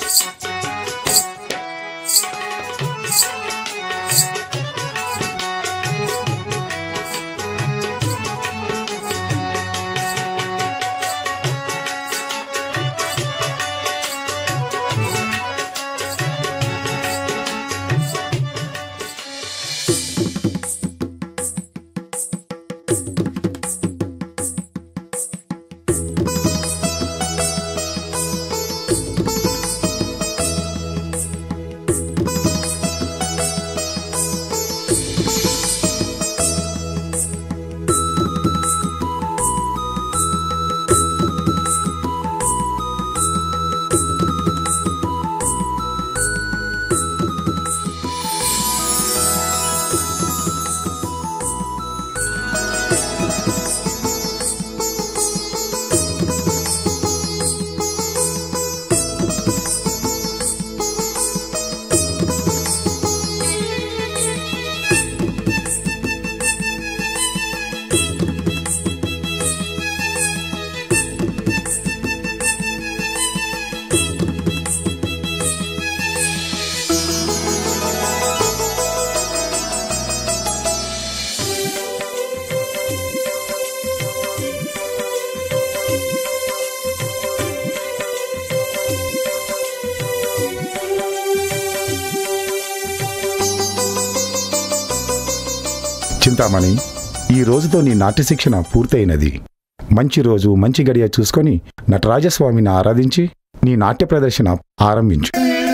చింతామణి ఈ రోజుతో నీ నాట్య శిక్షణ పూర్తయినది మంచి రోజు మంచి గడియ చూసుకొని నటరాజస్వామిని ఆరాధించి నీ నాట్య ప్రదర్శన ఆరంభించు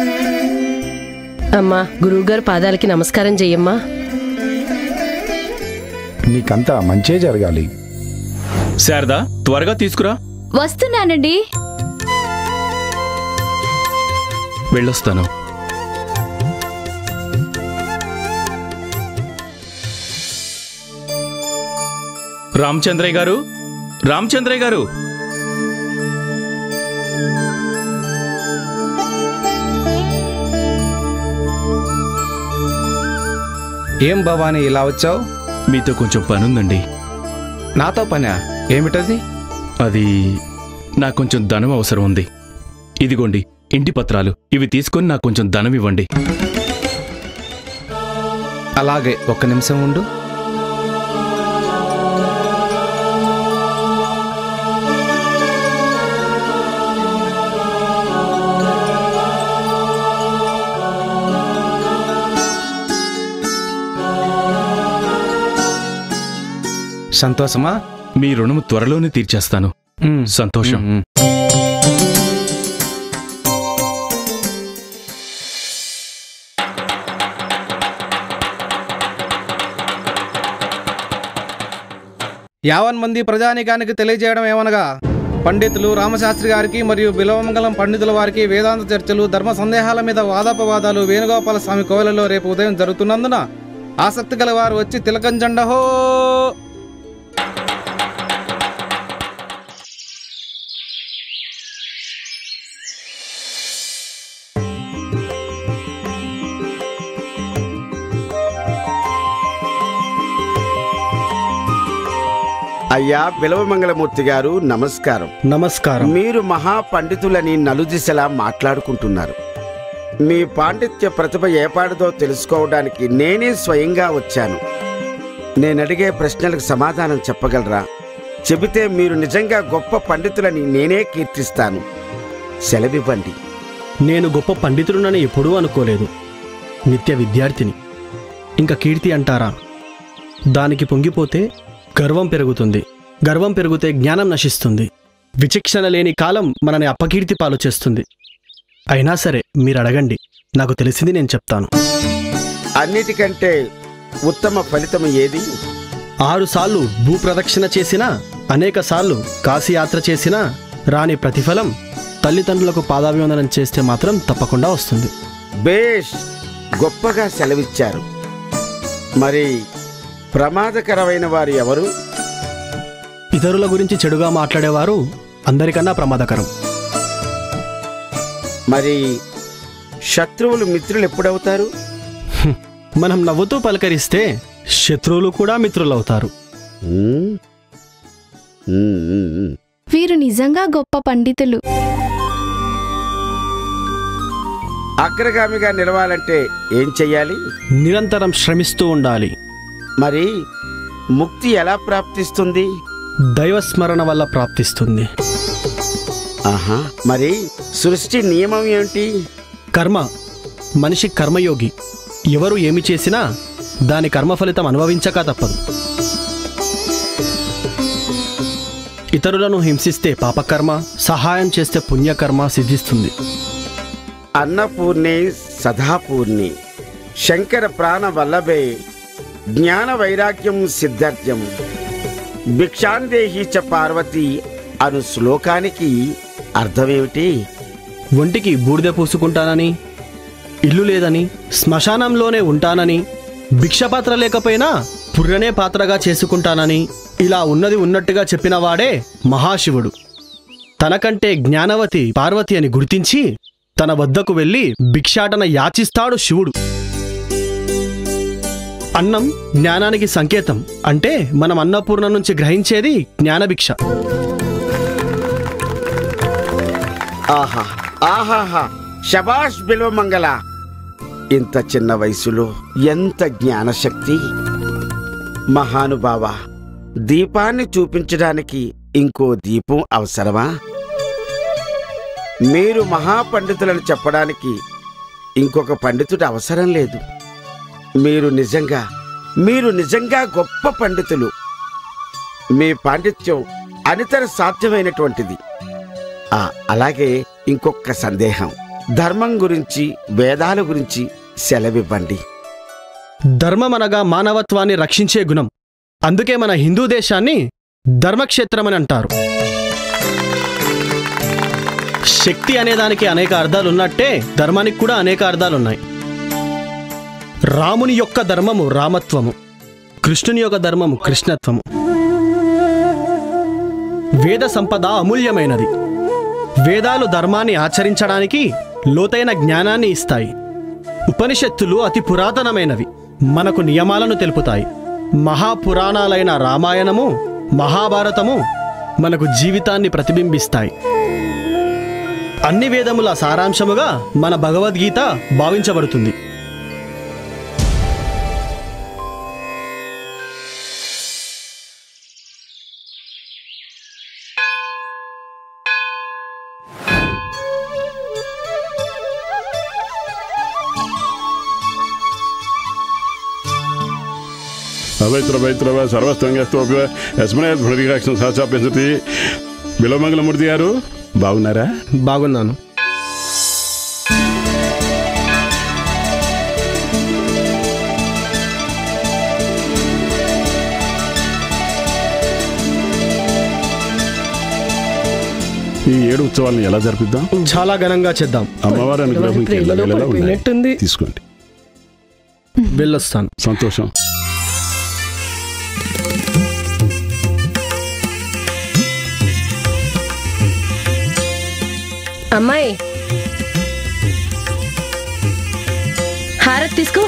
అమ్మా గురువుగారు పాదాలకి నమస్కారం చెయ్యమ్మా నీకంతా మంచే జరగాలి శారదా త్వరగా తీసుకురా వస్తున్నానండి వెళ్ళొస్తాను రామచంద్రయ్య గారు రామచంద్రయ్య గారు ఏం భవానీ ఇలా వచ్చావు మీతో కొంచెం పనుందండి నాతో పనా ఏమిటది అది నాకు కొంచెం ధనం అవసరం ఉంది ఇదిగోండి ఇంటి పత్రాలు ఇవి తీసుకొని నాకు కొంచెం ధనం ఇవ్వండి అలాగే ఒక్క నిమిషం ఉండు సంతోషమా మీ రుణము త్వరలోనే తీర్చేస్తాను ఉమ్, సంతోషం ఉమ్, ఉమ్. యావన్ మంది ప్రజానికానికి తెలియజేయడం ఏమనగా పండితులు రామశాస్త్రి గారికి మరియు బిలవమంగళం పండితుల వారికి వేదాంత చర్చలు ధర్మ సందేహాల మీద వాదాపవాదాలు వేణుగోపాల స్వామి కోవెలలో రేపు ఉదయం జరుగుతున్నందున ఆసక్తి గల వారు వచ్చి తిలకం జెండహో అయ్యా బిలవమంగళమూర్తి గారు నమస్కారం నమస్కారం మీరు మహా పండితులని నలుదిశలా మాట్లాడుకుంటున్నారు మీ పాండిత్య ప్రతిభ ఏపాటిదో తెలుసుకోవడానికి నేనే స్వయంగా వచ్చాను నేనడిగే ప్రశ్నలకు సమాధానం చెప్పగలరా చెబితే మీరు నిజంగా గొప్ప పండితులని నేనే కీర్తిస్తాను సెలవివ్వండి నేను గొప్ప పండితుడునని ఎప్పుడూ అనుకోలేదు నిత్య విద్యార్థిని ఇంకా కీర్తి అంటారా దానికి పొంగిపోతే గర్వం పెరుగుతుంది గర్వం పెరిగితే జ్ఞానం నశిస్తుంది విచక్షణ లేని కాలం మనని అపకీర్తి పాలు చేస్తుంది అయినా సరే మీరు అడగండి నాకు తెలిసింది నేను చెప్తాను అన్నిటికంటే ఉత్తమ ఫలితం ఏది ఆరు సార్లు భూప్రదక్షిణ చేసినా అనేక సార్లు కాశీయాత్ర చేసినా రాని ప్రతిఫలం తల్లిదండ్రులకు పాదాభివందనం చేస్తే మాత్రం తప్పకుండా వస్తుంది బేష్ గొప్పగా సెలవిచ్చారు మరి ప్రమాదకరమైన వారు ఎవరు ఇతరుల గురించి చెడుగా మాట్లాడేవారు అందరికన్నా ప్రమాదకరం మరి శత్రువులు మిత్రులు ఎప్పుడవుతారు మనం నవ్వుతూ పలకరిస్తే శత్రువులు కూడా మిత్రులవుతారు ఉమ్, ఉమ్, ఉమ్, ఉమ్. వీరు నిజంగా గొప్ప పండితులు అగ్రగామిగా నిలవాలంటే ఏం చెయ్యాలి నిరంతరం శ్రమిస్తూ ఉండాలి మరి ముక్తి ఎలా ప్రాప్తిస్తుంది దైవస్మరణ వల్ల ప్రాప్తిస్తుంది ఆహా మరి సృష్టి నియమం ఏమిటి కర్మ మనిషి కర్మయోగి ఎవరు ఏమి చేసినా దాని కర్మ ఫలితం అనుభవించక తప్పదు ఇతరులను హింసిస్తే పాపకర్మ సహాయం చేస్తే పుణ్యకర్మ సిద్ధిస్తుంది అన్నపూర్ణే సదాపూర్ణి శంకర ప్రాణ వల్లభే జ్ఞాన వైరాగ్యం సిద్ధార్థ్యం భిక్షాందేహి చ పార్వతి అను శ్లోకానికి అర్థమేమిటి ఒంటికి బూడిద పూసుకుంటానని ఇల్లు లేదని శ్మశానంలోనే ఉంటానని భిక్షపాత్ర లేకపోయినా పుర్రనే పాత్రగా చేసుకుంటానని ఇలా ఉన్నది ఉన్నట్టుగా చెప్పిన వాడే మహాశివుడు తనకంటే జ్ఞానవతి పార్వతి అని గుర్తించి తన వద్దకు వెళ్ళి భిక్షాటన యాచిస్తాడు శివుడు అన్నం జ్ఞానానికి సంకేతం అంటే మనం అన్నపూర్ణ నుంచి గ్రహించేది జ్ఞానభిక్ష ఆహా ఆహాహా శబాష్ బిల్వమంగళ ఇంత చిన్న వయసులో ఎంత జ్ఞానశక్తి మహానుభావ దీపాన్ని చూపించడానికి ఇంకో దీపం అవసరమా మీరు మహాపండితులను చెప్పడానికి ఇంకొక పండితుడు అవసరం లేదు మీరు నిజంగా మీరు నిజంగా గొప్ప పండితులు మీ పాండిత్యం అనితర సాధ్యమైనటువంటిది ఆ, అలాగే ఇంకొక సందేహం ధర్మం గురించి వేదాల గురించి సెలవివ్వండి ధర్మం అనగా మానవత్వాన్ని రక్షించే గుణం అందుకే మన హిందూ దేశాన్ని ధర్మక్షేత్రం అని అంటారు శక్తి అనే దానికి అనేక అర్థాలు ఉన్నట్టే ధర్మానికి కూడా అనేక అర్థాలు ఉన్నాయి రాముని యొక్క ధర్మము రామత్వము కృష్ణుని యొక్క ధర్మము కృష్ణత్వము వేద సంపద అమూల్యమైనది వేదాలు ధర్మాన్ని ఆచరించడానికి లోతైన జ్ఞానాన్ని ఇస్తాయి ఉపనిషత్తులు అతి పురాతనమైనవి మనకు నియమాలను తెలుపుతాయి మహాపురాణాలైన రామాయణము మహాభారతము మనకు జీవితాన్ని ప్రతిబింబిస్తాయి అన్ని వేదముల సారాంశముగా మన భగవద్గీత భావించబడుతుంది అపవిత్రపవిత్రవ సర్వస్తంగస్తోపి యస్మనే స్మృతికాక్షం సాచాప్యంసతి బిలమంగళమూర్తి గారు బాగున్నారా బాగున్నాను ఈ ఏడు ఉత్సవాలను ఎలా జరిపిద్దాం చాలా ఘనంగా చేద్దాం అమ్మవారి అనుగ్రహం ప్రేమలో ఎల్లవేళలా ఉండాలి. పడిపోయినట్టుంది. తీసుకోండి వెళ్ళొస్తాను సంతోషం అమ్మాయి హారత్ తీసుకో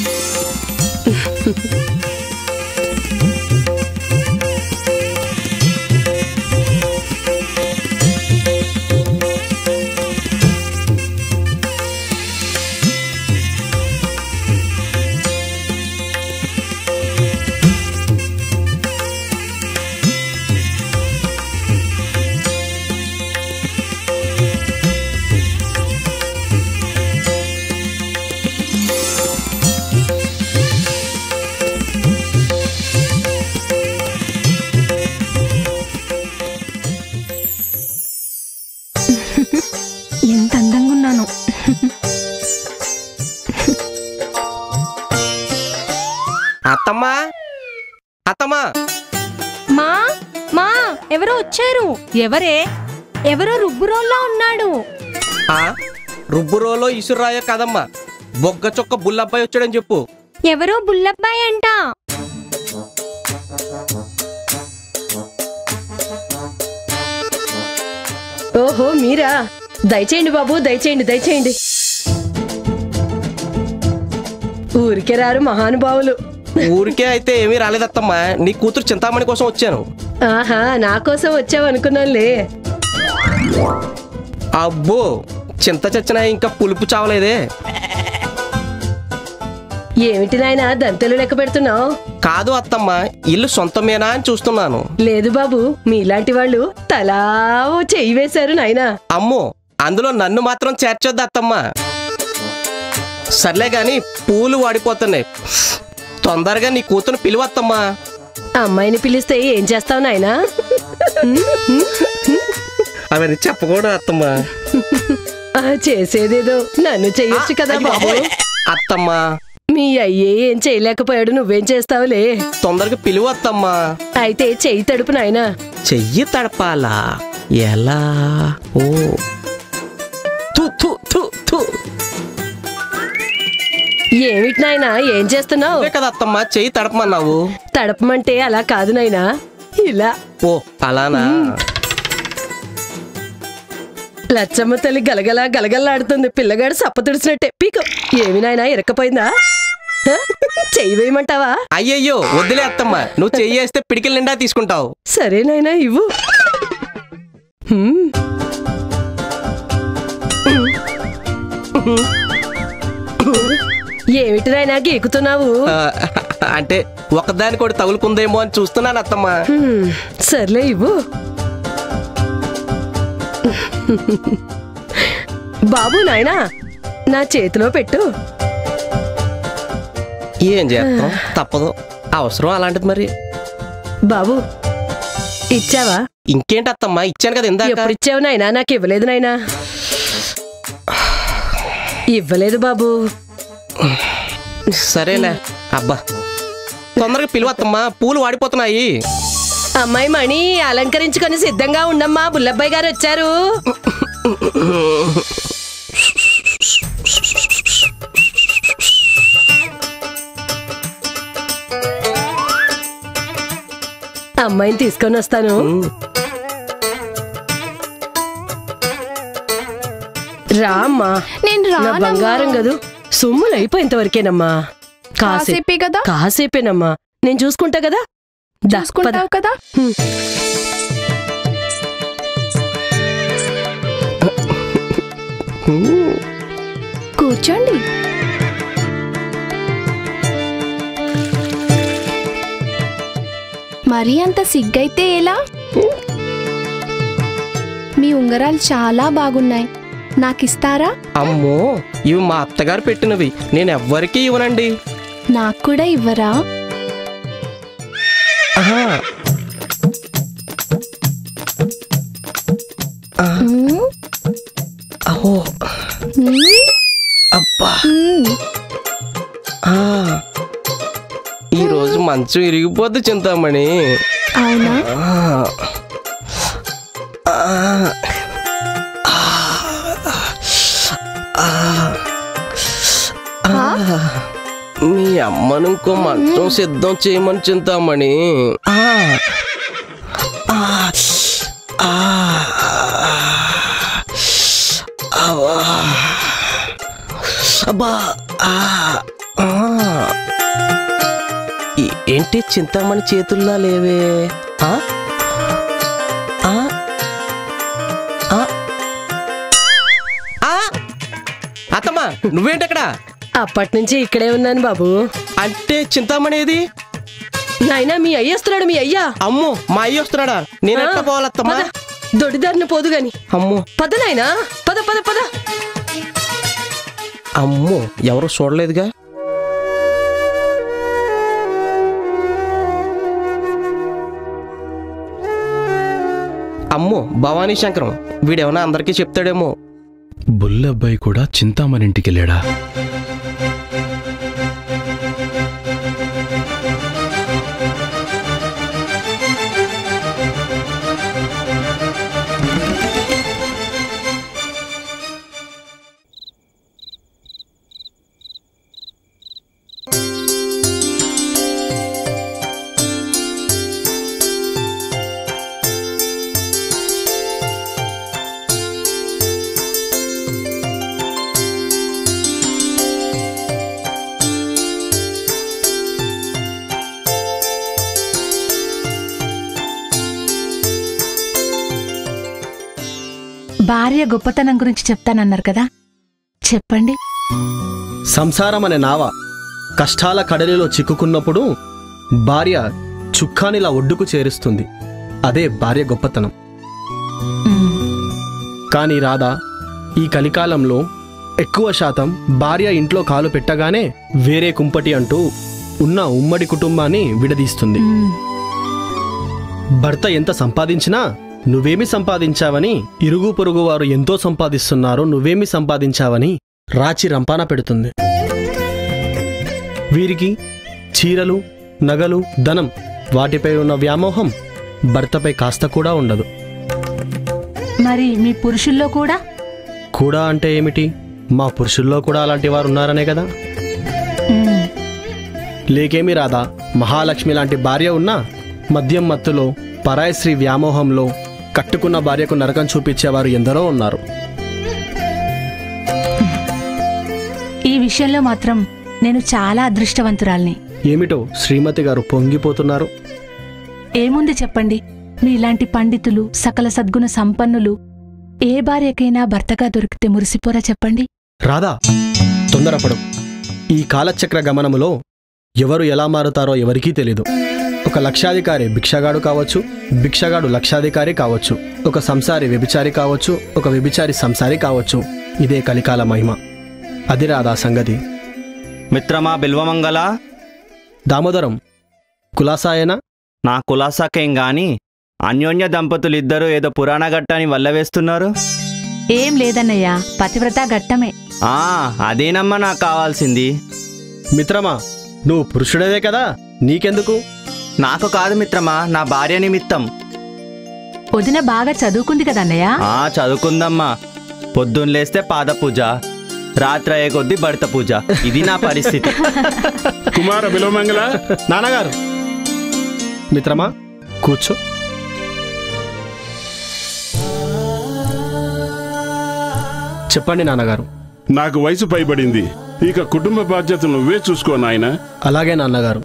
ఎంత అందంగా ఉన్నాను అత్తమ్మా అత్తమ్మా మా మా ఎవరో వచ్చారు ఎవరే ఎవరో రుబ్బురోల్లో ఉన్నాడు ఆ రుబ్బురోలో ఇసురాయో కదమ్మా బొగ్గ చొక్క బుల్లబ్బాయి వచ్చాడని చెప్పు ఎవరో బుల్లబ్బాయి అంట ఓహో మీరా దయచేయండి బాబు దయచేయండి దయచేయండి ఊరికే రారు మహానుభావులు ఊరికే అయితే ఏమీ రాలేదత్తమ్మా నీ కూతురు చింతామణి కోసం వచ్చాను ఆహా నా కోసం వచ్చావు అనుకున్నానులే అబ్బో చింత చచ్చిన ఇంకా పులుపు చావలేదే ఏమిటి నాయనా దంతెలు లెక్క పెడుతున్నావు కాదు అత్తమ్మ ఇల్లు సొంతమేనా అని చూస్తున్నాను లేదు బాబు మీలాంటి వాళ్ళు తలా ఓ చెయ్యి వేశారు నాయనా అమ్మో అందులో నన్ను మాత్రం చేర్చొద్దు అత్తమ్మ సర్లే గాని పూలు వాడిపోతున్నాయి తొందరగా నీ కూతురు పిలువత్తమ్మా అమ్మాయిని పిలిస్తే ఏం చేస్తావు నాయనా అవన్నీ చెప్పకూడదు అత్తమ్మా ఆ, చేసేదేదో నన్ను చెయ్యొచ్చు కదా అయ్య బాబు బాబోయ్. అత్తమ్మా మీ అయ్యే ఏం చేయలేకపోయాడు నువ్వేం చేస్తావులే తొందరగా పిలువత్తమ్మా అయితే చెయ్యి తడుపు నాయనా చెయ్యి తడపాలా ఎలా ఓ థు, థు, థు, థు. ఏమిటి నాయనా ఏం చేస్తున్నావు అదే కదా అత్తమ్మా చెయ్యి తడపమన్నావు తడపమంటే అలా కాదు నాయనా ఇలా ఓ అలానా లచ్చమ్మ తల్లి గలగల గలగల్లాడుతుంది పిల్లగాడు సప్ప తుడిచినట్టే పీకు ఏమి నాయనా ఇరక్కపోయిందా హ? చెయ్యి వేయమంటావా అయ్యయ్యో వద్దులే అత్తమ్మా నువ్వు చెయ్యి వేస్తే పిడికిల నిండా తీసుకుంటావు సరే నాయనా ఇవ్వు హ్మ్. ఏమిటి నాయనా గీకుతున్నావు ఆ, అంటే ఒకదాని కూడా తగులుకుందేమో అని చూస్తున్నాను అత్తమ్మా హ్మ్. సర్లే ఇవ్వు బాబు నాయనా నా చేతిలో పెట్టు ఏం చేస్తాం తప్పదు అవసరం అలాంటిది మరి బాబు ఇచ్చావా ఇంకేంటి అత్తమ్మా ఇచ్చాను కదా ఇందాక ఎప్పుడు ఇచ్చావు నాయనా నాకు ఇవ్వలేదు నాయనా ఇవ్వలేదు బాబు సరేలే అబ్బా తొందరగా పిలువత్తమ్మా పూలు వాడిపోతున్నాయి అమ్మాయి మణి అలంకరించుకొని సిద్ధంగా ఉండమ్మా బుల్లబ్బాయి గారు వచ్చారు అమ్మాయిని తీసుకొని వస్తాను రా అమ్మా నేను నా రానమ్మా. బంగారం గదు సొమ్ములు అయిపోయేంత వరకేనమ్మా కాసేపు కాసేపే కదా కాసేపేనమ్మా నేను చూసుకుంటా కదా దా, పద. చూసుకుంటావు కదా హ్మ్. కూర్చోండి మరీ అంత సిగ్గైతే ఎలా మీ ఉంగరాలు చాలా బాగున్నాయి నాకిస్తారా అమ్మో ఇవి మా అత్తగారు పెట్టినవి నేను ఎవ్వరికీ ఇవ్వనండి నాకు కూడా ఇవ్వరా ఆహా, మ్మ్. అహో మ్మ్. అబ్బా మ్మ్. ఆ. ఈ రోజు మంచం ఇరిగిపోద్ది చింతామణి అవునా ఆ. ఆ. ఆ. ఆ. మీ అమ్మను ఇంకో మంచం సిద్ధం చేయమని చింతామణి ఆ. ఆ. ఆ. అబ్బా. అబ్బా ఆ. ఆ. ఈ- ఏంటి చింతామణి చేతుల్లా లేవే ఆ? ఆ? ఆ? ఆ? అత్తమ్మా నువ్వేంటక్కడ అప్పటి నుంచి ఇక్కడే ఉన్నాను బాబు అంటే చింతామణి ఏది నాయనా మీ అయ్య వస్తున్నాడు మీ అయ్యా అమ్మో మా అయ్య వస్తున్నాడా నేను ఎట్లా పోవాలత్తమ్మా పద, దొడిదారిన పోదు గాని అమ్మో పద నాయనా పద పద పద అమ్మో ఎవరు చూడలేదుగా అమ్మో భవానీ శంకరం వీడేమన్నా అందరికీ చెప్తాడేమో బుల్లబ్బాయి కూడా చింతామణింటికెళ్ళాడా భార్య గొప్పతనం గురించి చెప్తానన్నారు కదా చెప్పండి సంసారం అనే నావ కష్టాల కడలిలో చిక్కుకున్నప్పుడు భార్య చుక్కానిలా ఒడ్డుకు చేరుస్తుంది అదే భార్య గొప్పతనం కానీ రాధా ఈ కలికాలంలో ఎక్కువ శాతం భార్య ఇంట్లో కాలు పెట్టగానే వేరే కుంపటి అంటూ ఉన్న ఉమ్మడి కుటుంబాన్ని విడదీస్తుంది భర్త ఎంత సంపాదించినా నువ్వేమి సంపాదించావని ఇరుగు పొరుగు వారు ఎంతో సంపాదిస్తున్నారో నువ్వేమి సంపాదించావని రాచి రంపాన పెడుతుంది వీరికి చీరలు నగలు ధనం వాటిపై ఉన్న వ్యామోహం భర్తపై కాస్త కూడా ఉండదు మరి మీ పురుషుల్లో కూడా కూడా అంటే ఏమిటి మా పురుషుల్లో కూడా అలాంటి వారు ఉన్నారనే కదా మ్మ్. లేకేమి రాదా మహాలక్ష్మి లాంటి భార్య ఉన్నా మద్యం మత్తులో పరాయి స్త్రీ వ్యామోహంలో కట్టుకున్న భార్యకు నరకం చూపించేవారు ఎందరో ఉన్నారు ఈ విషయంలో మాత్రం నేను చాలా అదృష్టవంతురాల్ని ఏమిటో శ్రీమతి గారు పొంగిపోతున్నారు ఏముంది చెప్పండి మీలాంటి పండితులు సకల సద్గుణ సంపన్నులు ఏ భార్యకైనా భర్తగా దొరికితే మురిసిపోరా చెప్పండి రాధా తొందరపడు ఈ కాలచక్ర గమనములో ఎవరు ఎలా మారుతారో ఎవరికీ తెలీదు ఒక లక్షాధికారి భిక్షగాడు కావచ్చు భిక్షగాడు లక్షాధికారి కావచ్చు ఒక సంసారి వ్యభిచారి కావచ్చు ఒక వ్యభిచారి సంసారి కావచ్చు ఇదే కలికాల మహిమ అది రాధా సంగతి మిత్రమా బిల్వమంగళ దామోదరం కులాసాయన నా కులాసాకేం గాని అన్యోన్య దంపతులు ఇద్దరు ఏదో పురాణ ఘట్టాన్ని వల్లవేస్తున్నారు ఏం లేదన్నయ్యా పతివ్రత ఘట్టమే ఆ అదేనమ్మా నాకు కావాల్సింది మిత్రమా నువ్వు పురుషుడవే కదా నీకెందుకు నాకు కాదు మిత్రమా నా భార్య నిమిత్తం వదిన బాగా చదువుకుంది కదన్నయ్య ఆ చదువుకుందమ్మా పొద్దున్న లేస్తే పాద పూజ రాత్రి అయ్యే కొద్దీ భర్త పూజ ఇది నా పరిస్థితి కుమార బిలోమంగళ నాన్నగారు మిత్రమా కూర్చో చెప్పండి నాన్నగారు నాకు వయసు పైబడింది ఇక కుటుంబ బాధ్యత నువ్వే చూసుకో నాయనా అలాగే నాన్నగారు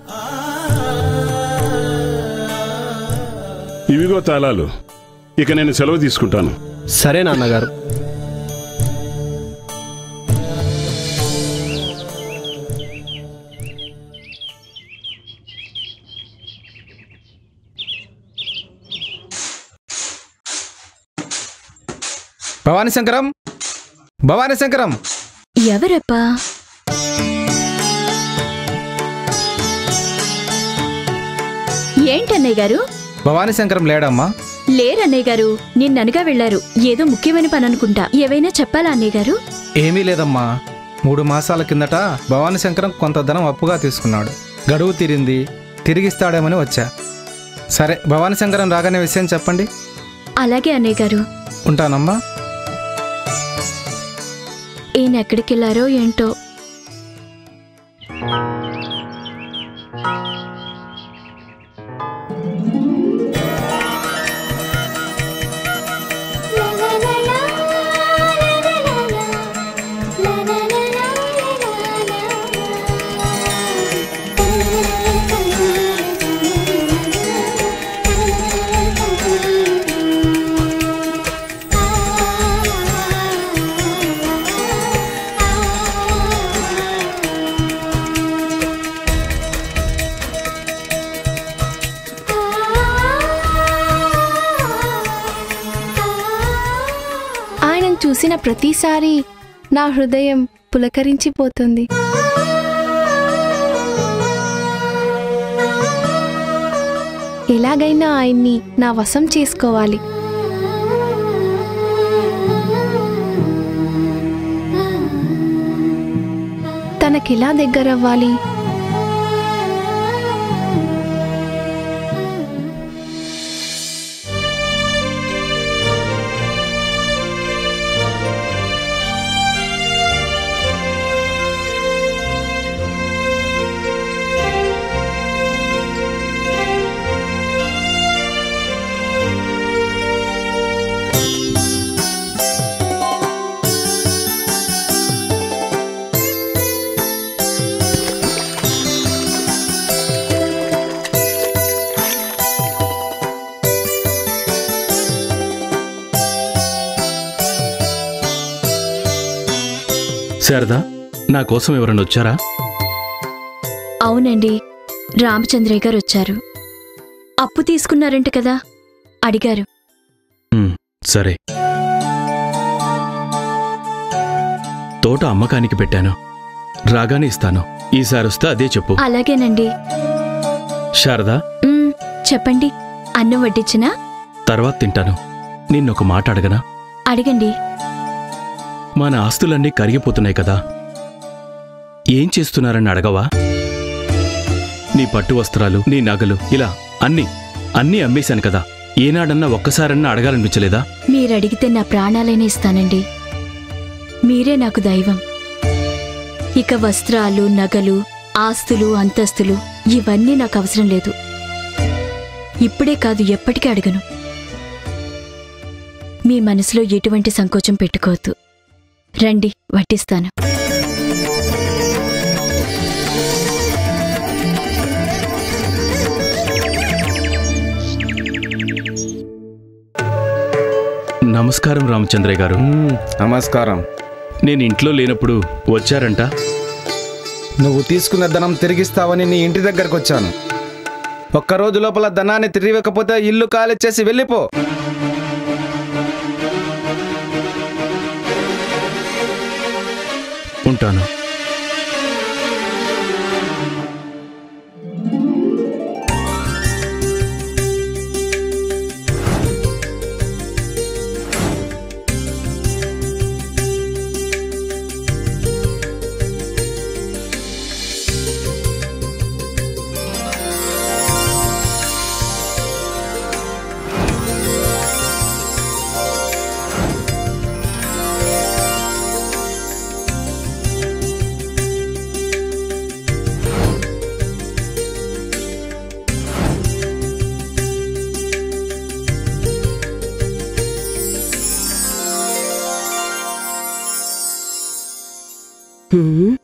ఇవిగో తాళాలు ఇక నేను సెలవు తీసుకుంటాను సరే నాన్నగారు భవానీ శంకరం భవానీ శంకరం ఎవరప్పా ఏంటన్నయ్య గారు భవానీ శంకరం లేడమ్మా లేరన్నయ్య గారు నిన్ననగా వెళ్లారు ఏదో ముఖ్యమైన పని అనుకుంటా ఏవైనా చెప్పాలా అన్నయ్య గారు ఏమీ లేదమ్మా మూడు మాసాల కిందట భవానీ శంకరం కొంత ధనం అప్పుగా తీసుకున్నాడు గడువు తీరింది తిరిగిస్తాడేమని వచ్చా సరే భవానీ శంకరం రాగానే విషయం చెప్పండి అలాగే అన్నయ్య గారు ఉంటానమ్మా ఈయన ఎక్కడికెళ్లారో ఏంటో ఆయనను చూసిన ప్రతిసారి నా హృదయం పులకరించిపోతుంది ఎలాగైనా ఆయన్ని నా వశం చేసుకోవాలి తనకెలా దగ్గరవ్వాలి శారదా నా కోసం ఎవరైనా వచ్చారా అవునండి రామచంద్రయ్య గారు వచ్చారు అప్పు తీసుకున్నారంట కదా అడిగారు ఉమ్, సరే తోట అమ్మకానికి పెట్టాను రాగానే ఇస్తాను ఈసారి వస్తే అదే చెప్పు అలాగేనండి శారదా మ్, చెప్పండి అన్నం వడ్డించినా తర్వాత తింటాను నిన్నొక మాట అడగనా అడగండి మన ఆస్తులన్నీ కరిగిపోతున్నాయి కదా ఏం చేస్తున్నారని అడగవా నీ పట్టు వస్త్రాలు నీ నగలు ఇలా అన్నీ అన్నీ అమ్మేశాను కదా ఏనాడన్నా ఒక్కసారన్నా అడగాలనిపించలేదా మీరడిగితే నా ప్రాణాలైనా ఇస్తానండి మీరే నాకు దైవం ఇక వస్త్రాలు నగలు ఆస్తులు అంతస్తులు ఇవన్నీ నాకు అవసరం లేదు ఇప్పుడే కాదు ఎప్పటికీ అడగను మీ మనసులో ఎటువంటి సంకోచం పెట్టుకోవద్దు రండి వడ్డిస్తాను నమస్కారం రామచంద్రయ్య గారు నమస్కారం నేను ఇంట్లో లేనప్పుడు వచ్చారంట నువ్వు తీసుకున్న ధనం తిరిగిస్తావని నీ ఇంటి దగ్గరకు వచ్చాను ఒక్క రోజు లోపల ధనాన్ని తిరిగివ్వకపోతే ఇల్లు కాలిచ్చేసి వెళ్ళిపో ఉంటాను హ్మ్.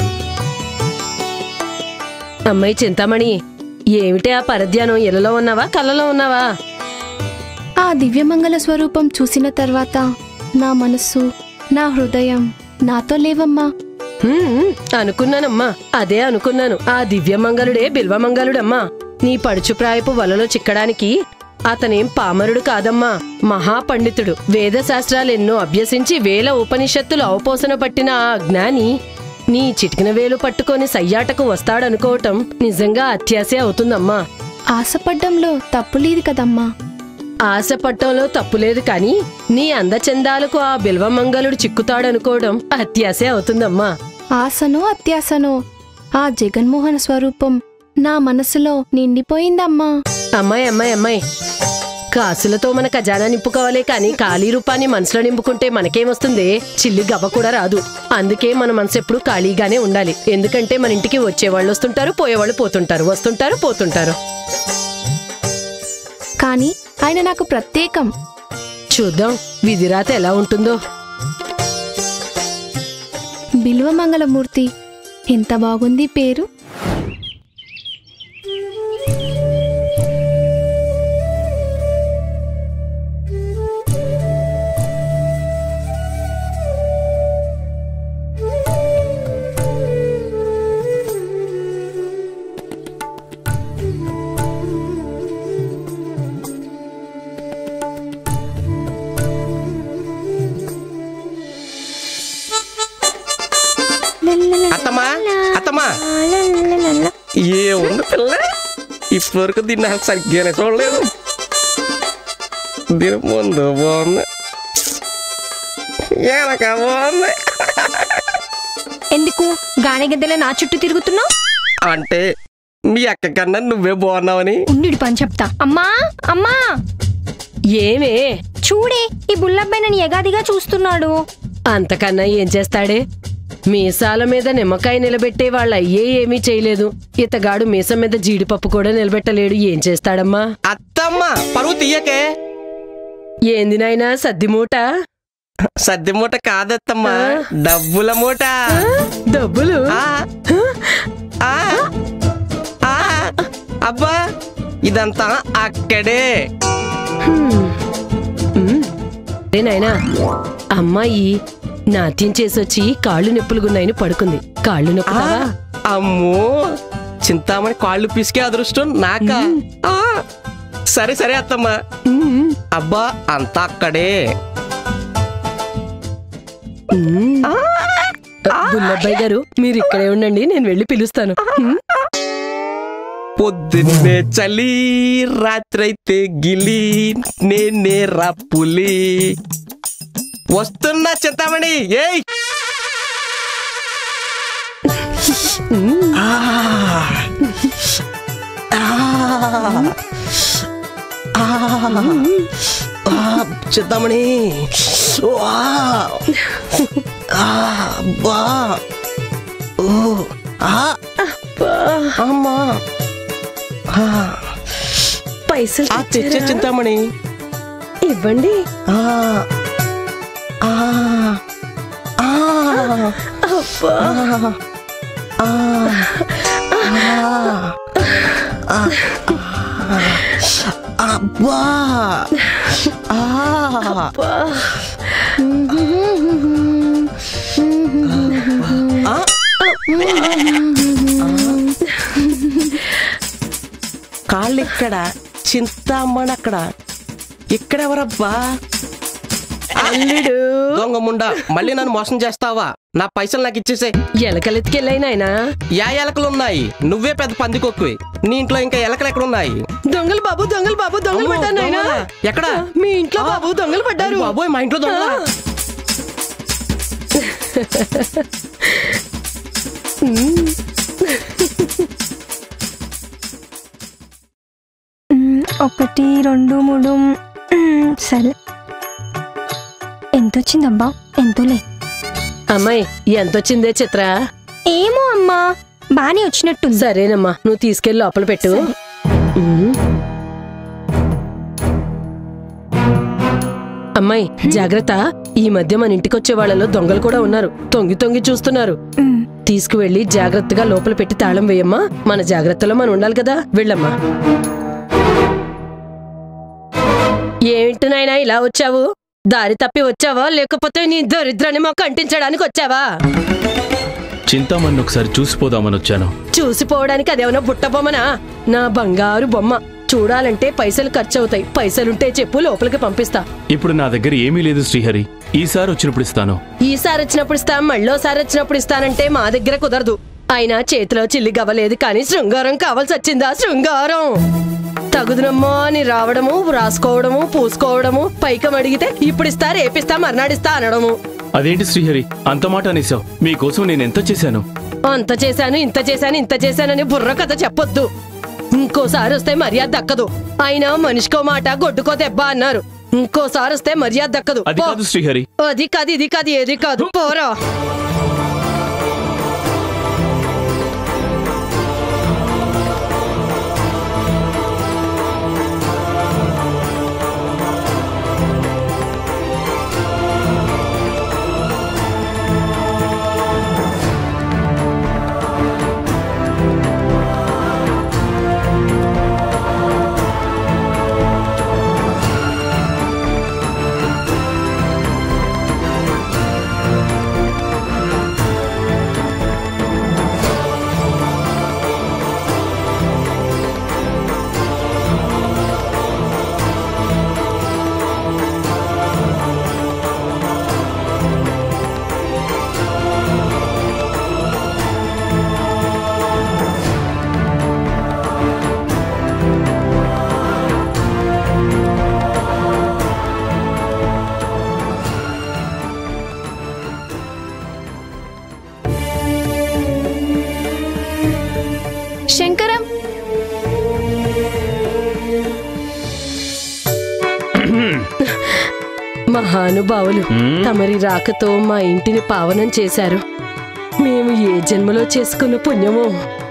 అమ్మాయి చింతామణి ఏమిటి ఆ పరధ్యానం ఇళ్లలో ఉన్నావా కళ్ళలో ఉన్నావా ఆ దివ్యమంగళ స్వరూపం చూసిన తర్వాత నా మనస్సు నా హృదయం నాతో లేవమ్మా హ్మ్, అనుకున్నానమ్మా అదే అనుకున్నాను ఆ దివ్యమంగళుడే బిల్వమంగళుడమ్మా నీ పడుచుప్రాయపు వలలో చిక్కడానికి అతనేం పామరుడు కాదమ్మా మహాపండితుడు వేదశాస్త్రాలెన్నో అభ్యసించి వేల ఉపనిషత్తులు అవపోసన పట్టిన ఆ జ్ఞాని నీ చిటికిన వేలు పట్టుకొని సయ్యాటకు వస్తాడనుకోవటం నిజంగా అత్యాసే అవుతుందమ్మా ఆశపడ్డంలో తప్పులేదు కదమ్మా ఆశ పట్టంలో తప్పులేదు కాని నీ అందచందాలకు ఆ బిల్వమంగళుడు చిక్కుతాడనుకోవడం అత్యాసే అవుతుందమ్మా ఆశనో అత్యాసనో ఆ జగన్మోహన స్వరూపం నా మనసులో నిండిపోయిందమ్మా అమ్మాయి అమ్మాయి అమ్మాయి కాసులతో మన ఖజానా నింపుకోవాలి కానీ ఖాళీ రూపాన్ని మనసులో నింపుకుంటే మనకేమొస్తుంది చిల్లి గవ్వ కూడా రాదు అందుకే మన మనసు ఎప్పుడు ఖాళీగానే ఉండాలి ఎందుకంటే మన ఇంటికి వచ్చేవాళ్ళు వస్తుంటారు పోయేవాళ్ళు పోతుంటారు వస్తుంటారు పోతుంటారు కానీ ఆయన నాకు ప్రత్యేకం చూద్దాం విధిరాత ఎలా ఉంటుందో బిల్వమంగళమూర్తి ఎంత బాగుంది పేరు అత్తమ్మా అత్తమ్మా ఏ ఉంది పిల్ల ఇప్పటివరకు దీన్ని నాకు సరిగ్గానే చూడలేదు దీని ముందు బాగుంది వెనక బాగుంది ఎందుకు గానెగద్దెల నా చుట్టూ తిరుగుతున్నావు అంటే మీ అక్క కన్నా నువ్వే బాగున్నావని ఉండి పని చెప్తా అమ్మా అమ్మా ఏమే చూడే ఈ బుల్లబ్బాయి నన్ను ఎగాదిగా చూస్తున్నాడు అంతకన్నా ఏం చేస్తాడే మీసాల మీద నిమ్మకాయ నిలబెట్టే వాళ్ళ అయ్యే ఏమీ చేయలేదు ఇతగాడు మీసం మీద జీడిపప్పు కూడా నిలబెట్టలేడు ఏం చేస్తాడమ్మా అత్తమ్మా పరువు తీయకే ఏంది నాయనా సద్ది మూట సద్ది మూట కాదత్తమ్మా డబ్బుల మూట డబ్బులు ఆ, ఆ, ఆ, అబ్బా ఇదంతా అక్కడే హ్మ్. ఉమ్. అరే నాయనా అమ్మాయి నాట్యం చేసొచ్చి కాళ్ళు నొప్పులుగున్నాయని పడుకుంది కాళ్ళు నొప్పుతావా అమ్మో చింతామణి కాళ్ళు పిసికే అదృష్టం నాక ఆ, సరే సరే అత్తమ్మా అబ్బా అంతా అక్కడే బుల్లబ్బాయి గారు మీరు ఇక్కడే ఉండండి నేను వెళ్ళి పిలుస్తాను ఉమ్. పొద్దున్నే చలి రాత్రైతే గిలి నేనే రా పులి వస్తున్నా చింతామణి ఏయ్ ఆ. ఆ. ఆ. ఆ, చింతామణి వా. ఆ, అబ్బా. ఓ. ఆ. అమ్మా ఆ. పైసలు ఆ, తెచ్చే తెచ్చారా? చింతామణి ఇవ్వండి ఆ. ఆ. ఆ. అబ్బా ఆ. ఆ. అబ్బా ఆ. ఆ. కాళ్ళు ఇక్కడ చింతామణి అక్కడ ఇక్కడెవరబ్బా అల్లుడు దొంగ ముండా మళ్ళీ నన్ను మోసం చేస్తావా నా పైసలు నాకు ఇచ్చేసే ఎలకలెత్తికెళ్ళాయి నాయనా యా ఎలకలు ఉన్నాయి నువ్వే పెద్ద పందికొక్కువి నీ ఇంట్లో ఇంకా ఎలకలు ఎక్కడ ఉన్నాయి దొంగలు బాబు దొంగలు బాబు దొంగలు అమ్మో, పడ్డారు నాయనా దొంగలా? ఎక్కడ? మీ ఇంట్లో బాబు దొంగలు పడ్డారు అయ్య బాబోయ్, మా ఇంట్లో దొంగలా? మ్మ్, ఒకటి రెండు మూడు మ్మ్, సరే ఎంత వచ్చిందబ్బా ఎంతోలే అమ్మాయి ఎంతొచ్చిందే చిత్ర ఏమో అమ్మా బానే వచ్చినట్టుంది సరేనమ్మా నువ్వు తీసుకెళ్లి లోపల పెట్టు ఉమ్. అమ్మాయి జాగ్రత్త ఈ మధ్య మన ఇంటికొచ్చే వాళ్ళలో దొంగలు కూడా ఉన్నారు తొంగి తొంగి చూస్తున్నారు తీసుకువెళ్ళి జాగ్రత్తగా లోపల పెట్టి తాళం వేయమ్మా మన జాగ్రత్తలో మనం ఉండాలి కదా వెళ్ళమ్మా ఏమిటి నాయనా ఇలా వచ్చావు దారి తప్పి వచ్చావా లేకపోతే నీ దరిద్రాన్ని మాకు అంటించడానికి వచ్చావా చింతామణి ఒకసారి చూసిపోదామని వచ్చాను చూసిపోవడానికి అదేమన్నా బుట్ట బొమ్మనా నా బంగారు బొమ్మ చూడాలంటే పైసలు ఖర్చు అవుతాయి పైసలుంటే చెప్పు లోపలికి పంపిస్తా ఇప్పుడు నా దగ్గర ఏమీ లేదు శ్రీహరి ఈసారి వచ్చినప్పుడు ఇస్తాను ఈసారి వచ్చినప్పుడు ఇస్తా మళ్ళోసారి వచ్చినప్పుడు ఇస్తానంటే మా దగ్గర కుదరదు అయినా చేతిలో చిల్లి గవ్వలేదు కానీ శృంగారం కావాల్సి వచ్చిందా శృంగారం తగుదునమ్మో అని రావడము రాసుకోవడము పూసుకోవడము పైకం అడిగితే ఇప్పుడు ఇస్తా రేపిస్తా మర్నాడిస్తా అనడము అదేంటి శ్రీహరి అంత మాట అనేసావు మీకోసం నేను ఎంత చేశాను అంత చేశాను ఇంత చేశాను ఇంత చేశానని బుర్ర కథ చెప్పొద్దు ఇంకోసారి వస్తే మర్యాద దక్కదు అయినా మనిషికో మాట గొడ్డుకో దెబ్బ అన్నారు ఇంకోసారి వస్తే మర్యాద దక్కదు అది పో. కాదు శ్రీహరి అది కాదు ఇది కాదు ఏది కాదు పోరా శంకరం మహానుభావులు మ్మ్. తమరి రాకతో మా ఇంటిని పావనం చేశారు మేము ఏ జన్మలో చేసుకున్న పుణ్యమో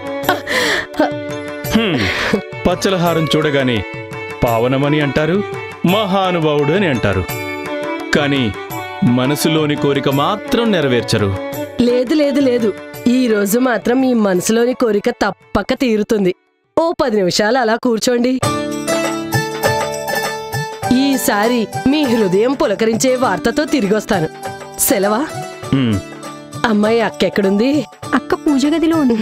హ్మ్. పచ్చలహారం చూడగానే పావనమని అంటారు మహానుభావుడు అని అంటారు కానీ మనసులోని కోరిక మాత్రం నెరవేర్చరు లేదు లేదు లేదు ఈ రోజు మాత్రం మీ మనసులోని కోరిక తప్పక తీరుతుంది ఓ పది నిమిషాలు అలా కూర్చోండి ఈసారి మీ హృదయం పులకరించే వార్తతో తిరిగొస్తాను సెలవా ఉమ్, అమ్మాయి అక్క ఎక్కడుంది అక్క పూజ గదిలో ఉంది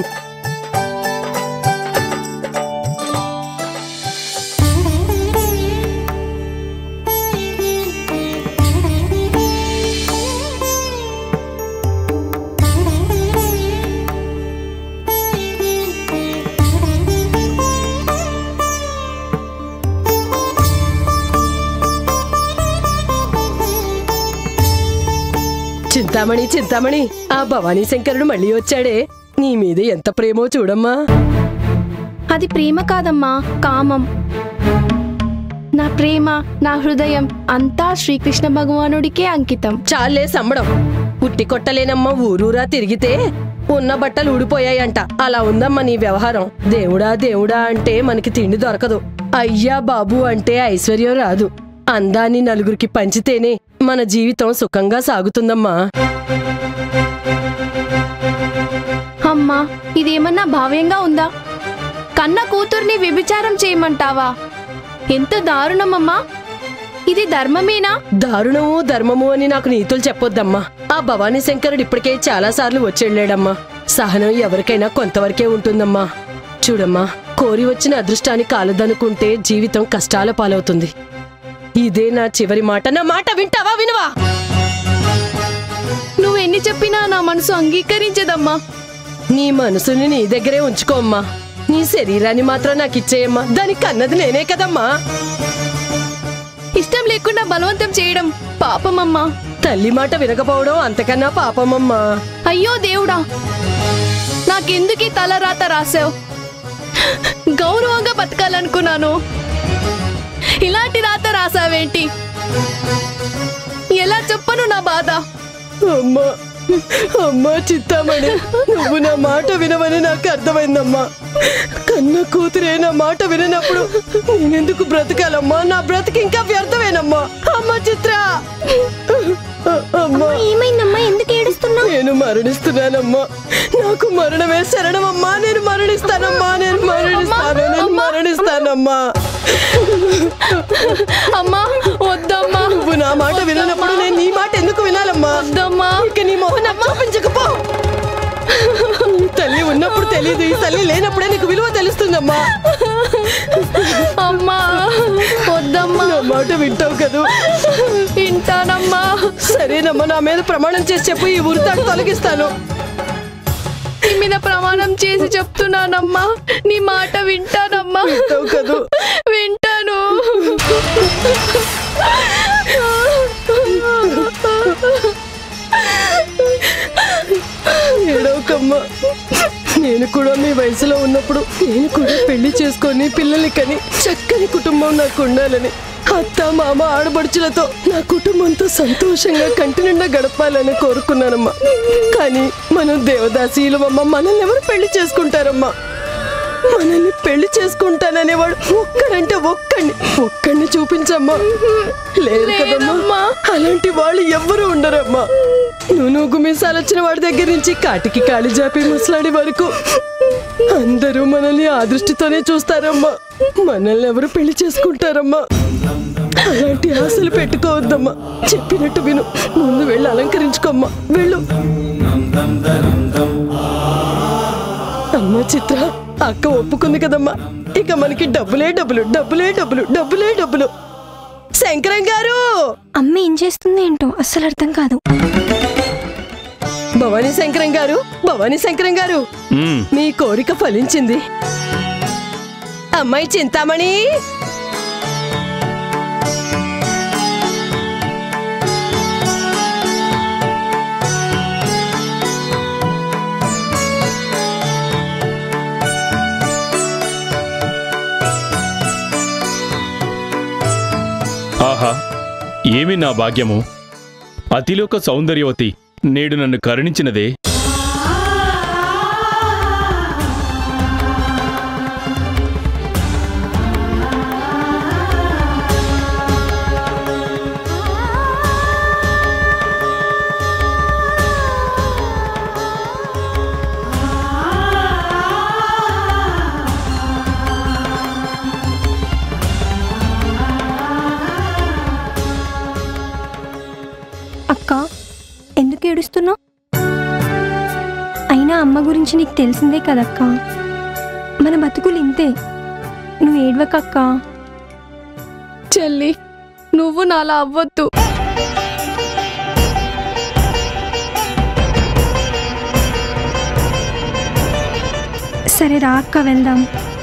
చింతామణి చింతామణి ఆ భవానీ శంకరుడు మళ్ళీ వచ్చాడే నీ మీద ఎంత ప్రేమో చూడమ్మా అది ప్రేమ కాదమ్మా కామం నా ప్రేమ నా హృదయం అంతా శ్రీకృష్ణ భగవానుడికే అంకితం చాలే సంబడం ఉట్టి కొట్టలేనమ్మా ఊరూరా తిరిగితే ఉన్న బట్టలు ఊడిపోయాయంట అలా ఉందమ్మా నీ వ్యవహారం దేవుడా దేవుడా అంటే మనకి తిండి దొరకదు అయ్యా బాబు అంటే ఐశ్వర్యం రాదు అందాన్ని నలుగురికి పంచితేనే మన జీవితం సుఖంగా సాగుతుందమ్మా అమ్మా ఇదేమన్నా భావ్యంగా ఉందా కన్న కూతుర్ని వ్యభిచారం చేయమంటావా ఎంత దారుణమమ్మా ఇది ధర్మమేనా దారుణము ధర్మము అని నాకు నీతులు చెప్పొద్దమ్మా ఆ భవానీ శంకరుడు ఇప్పటికే చాలా సార్లు వచ్చెళ్ళాడమ్మా సహనం ఎవరికైనా కొంతవరకే ఉంటుందమ్మా చూడమ్మా కోరి వచ్చిన అదృష్టాన్ని కాలదనుకుంటే జీవితం కష్టాల పాలవుతుంది ఇదే నా చివరి మాట నా మాట వింటావా వినవా నువ్వెన్ని చెప్పినా నా మనసు అంగీకరించదమ్మా నీ మనసుని నీ దగ్గరే ఉంచుకోమ్మా నీ శరీరాన్ని మాత్రం నాకు ఇచ్చేయమ్మా దానికి అన్నది నేనే కదమ్మా ఇష్టం లేకుండా బలవంతం చేయడం పాపమమ్మా తల్లి మాట వినకపోవడం అంతకన్నా పాపమమ్మా అయ్యో దేవుడా నాకెందుకీ తల రాత రాసావు గౌరవంగా బతకాలనుకున్నాను ఇలాంటి రాత రాసావేంటి ఎలా చెప్పను నా బాధ అమ్మా అమ్మా చిత్తామణి నువ్వు నా మాట వినవని నాకు అర్థమైందమ్మా కన్న కూతురే నా మాట విననప్పుడు నేనెందుకు బ్రతకాలమ్మా నా బ్రతికి ఇంకా వ్యర్థమేనమ్మా అమ్మా చిత్ర అమ్మా ఏమైందమ్మా ఎందుకు ఏడుస్తున్నావు నేను మరణిస్తున్నానమ్మా నాకు మరణమే శరణమమ్మా నేను మరణిస్తానమ్మా నేను మరణిస్తాను నేను మరణిస్తానమ్మా అమ్మా వద్దమ్మా నువ్వు నా మాట విననప్పుడు నేను నీ మాట ఎందుకు వినాలమ్మా వద్దమ్మా ఇక నీ మొహం నాకు చూపించకపో నీ తల్లి ఉన్నప్పుడు తెలియదు ఈ తల్లి లేనప్పుడే నీకు విలువ తెలుస్తుందమ్మా అమ్మా వద్దమ్మా నా మాట వింటావు కదూ వింటానమ్మా సరేనమ్మా నా మీద ప్రమాణం చేసి చెప్పు ఈ ఉరితాడు తొలగిస్తాను నీ మీద ప్రమాణం చేసి చెప్తున్నానమ్మా నీ మాట వింటానమ్మా వింటావు కదూ వింటాను ఏడవకమ్మా నేను కూడా మీ వయసులో ఉన్నప్పుడు నేను కూడా పెళ్లి చేసుకొని పిల్లల్ని కని చక్కని కుటుంబం నాకు ఉండాలని అత్త మామ ఆడబడుచులతో నా కుటుంబంతో సంతోషంగా కంటి నిండా గడపాలని కోరుకున్నానమ్మా కానీ మనం దేవదాసీలమమ్మ మనల్ని ఎవరు పెళ్లి చేసుకుంటారమ్మా మనల్ని పెళ్లి చేసుకుంటాననేవాడు ఒక్కడంటే ఒక్కడిని ఒక్కడిని చూపించమ్మా లేదు కదమ్మా అలాంటి వాళ్ళు ఎవ్వరూ ఉండరమ్మా నువ్వు గుమిసాలు వచ్చిన వాడి దగ్గర నుంచి కాటికి కాళీ జాపి ముసలాడి వరకు అందరూ మనల్ని ఆ దృష్టితోనే చూస్తారమ్మా మనల్ని ఎవరు పెళ్లి చేసుకుంటారమ్మా అలాంటి ఆశలు పెట్టుకోవద్దమ్మా చెప్పినట్టు విను ముందు వెళ్ళి అలంకరించుకోమ్మా వెళ్ళు అమ్మ చిత్ర అక్క ఒప్పుకుంది కదమ్మా ఇక మనకి డబ్బులే డబ్బులు డబ్బులే డబ్బులు డబ్బులే డబ్బులు శంకరం గారు అమ్మ ఏం చేస్తుంది ఏంటో అస్సలు అర్థం కాదు భవానీ శంకరం గారు భవానీ శంకరం గారు ఉమ్, మీ కోరిక ఫలించింది అమ్మాయి చింతామణి ఆహా ఏమి నా భాగ్యము అతిలోక సౌందర్యవతి నేడు నన్ను కరుణించినదే అక్క ఎందుకు అమ్మ గురించి నీకు తెలిసిందే కదక్క మన బతుకులు ఇంతే నువ్వు ఏడవకక్క చెల్లి నువ్వు నాలా అవ్వద్దు సరే రా అక్క వెళ్దాం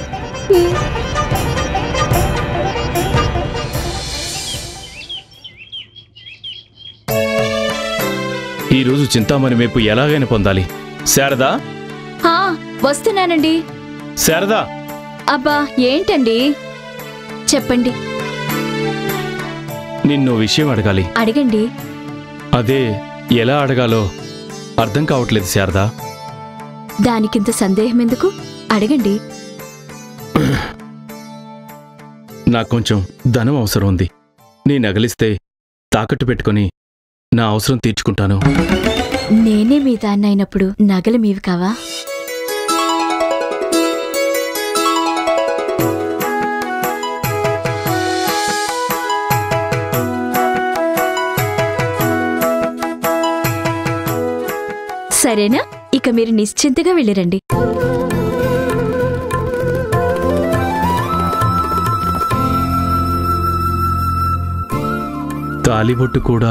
ఈ రోజు చింతామణి మేపు ఎలాగైనా పొందాలి శారదా హా వస్తున్నానండి శారదా అబ్బా ఏంటండి చెప్పండి నిన్ను విషయం అడగాలి అడగండి అదే ఎలా అడగాలో అర్థం కావట్లేదు శారదా దానికింత సందేహం ఎందుకు అడగండి నాకు కొంచెం ధనం అవసరం ఉంది నీ నగలిస్తే తాకట్టు పెట్టుకొని నా అవసరం తీర్చుకుంటాను నేనే మీ దాన్ని అయినప్పుడు నగలు మీవి కావా సరేనా ఇక మీరు నిశ్చింతగా వెళ్ళిరండి తాలిబొట్టు కూడా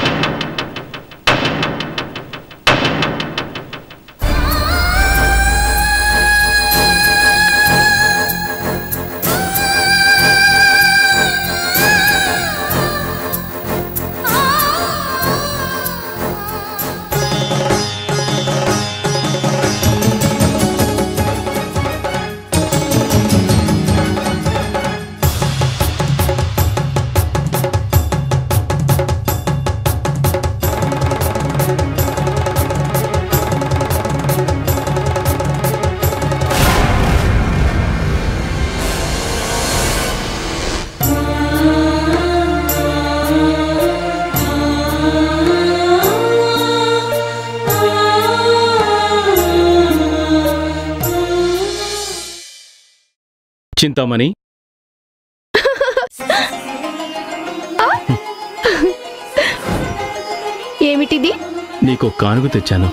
చింతామణి ఏమిటిది నీకు కానుక తెచ్చాను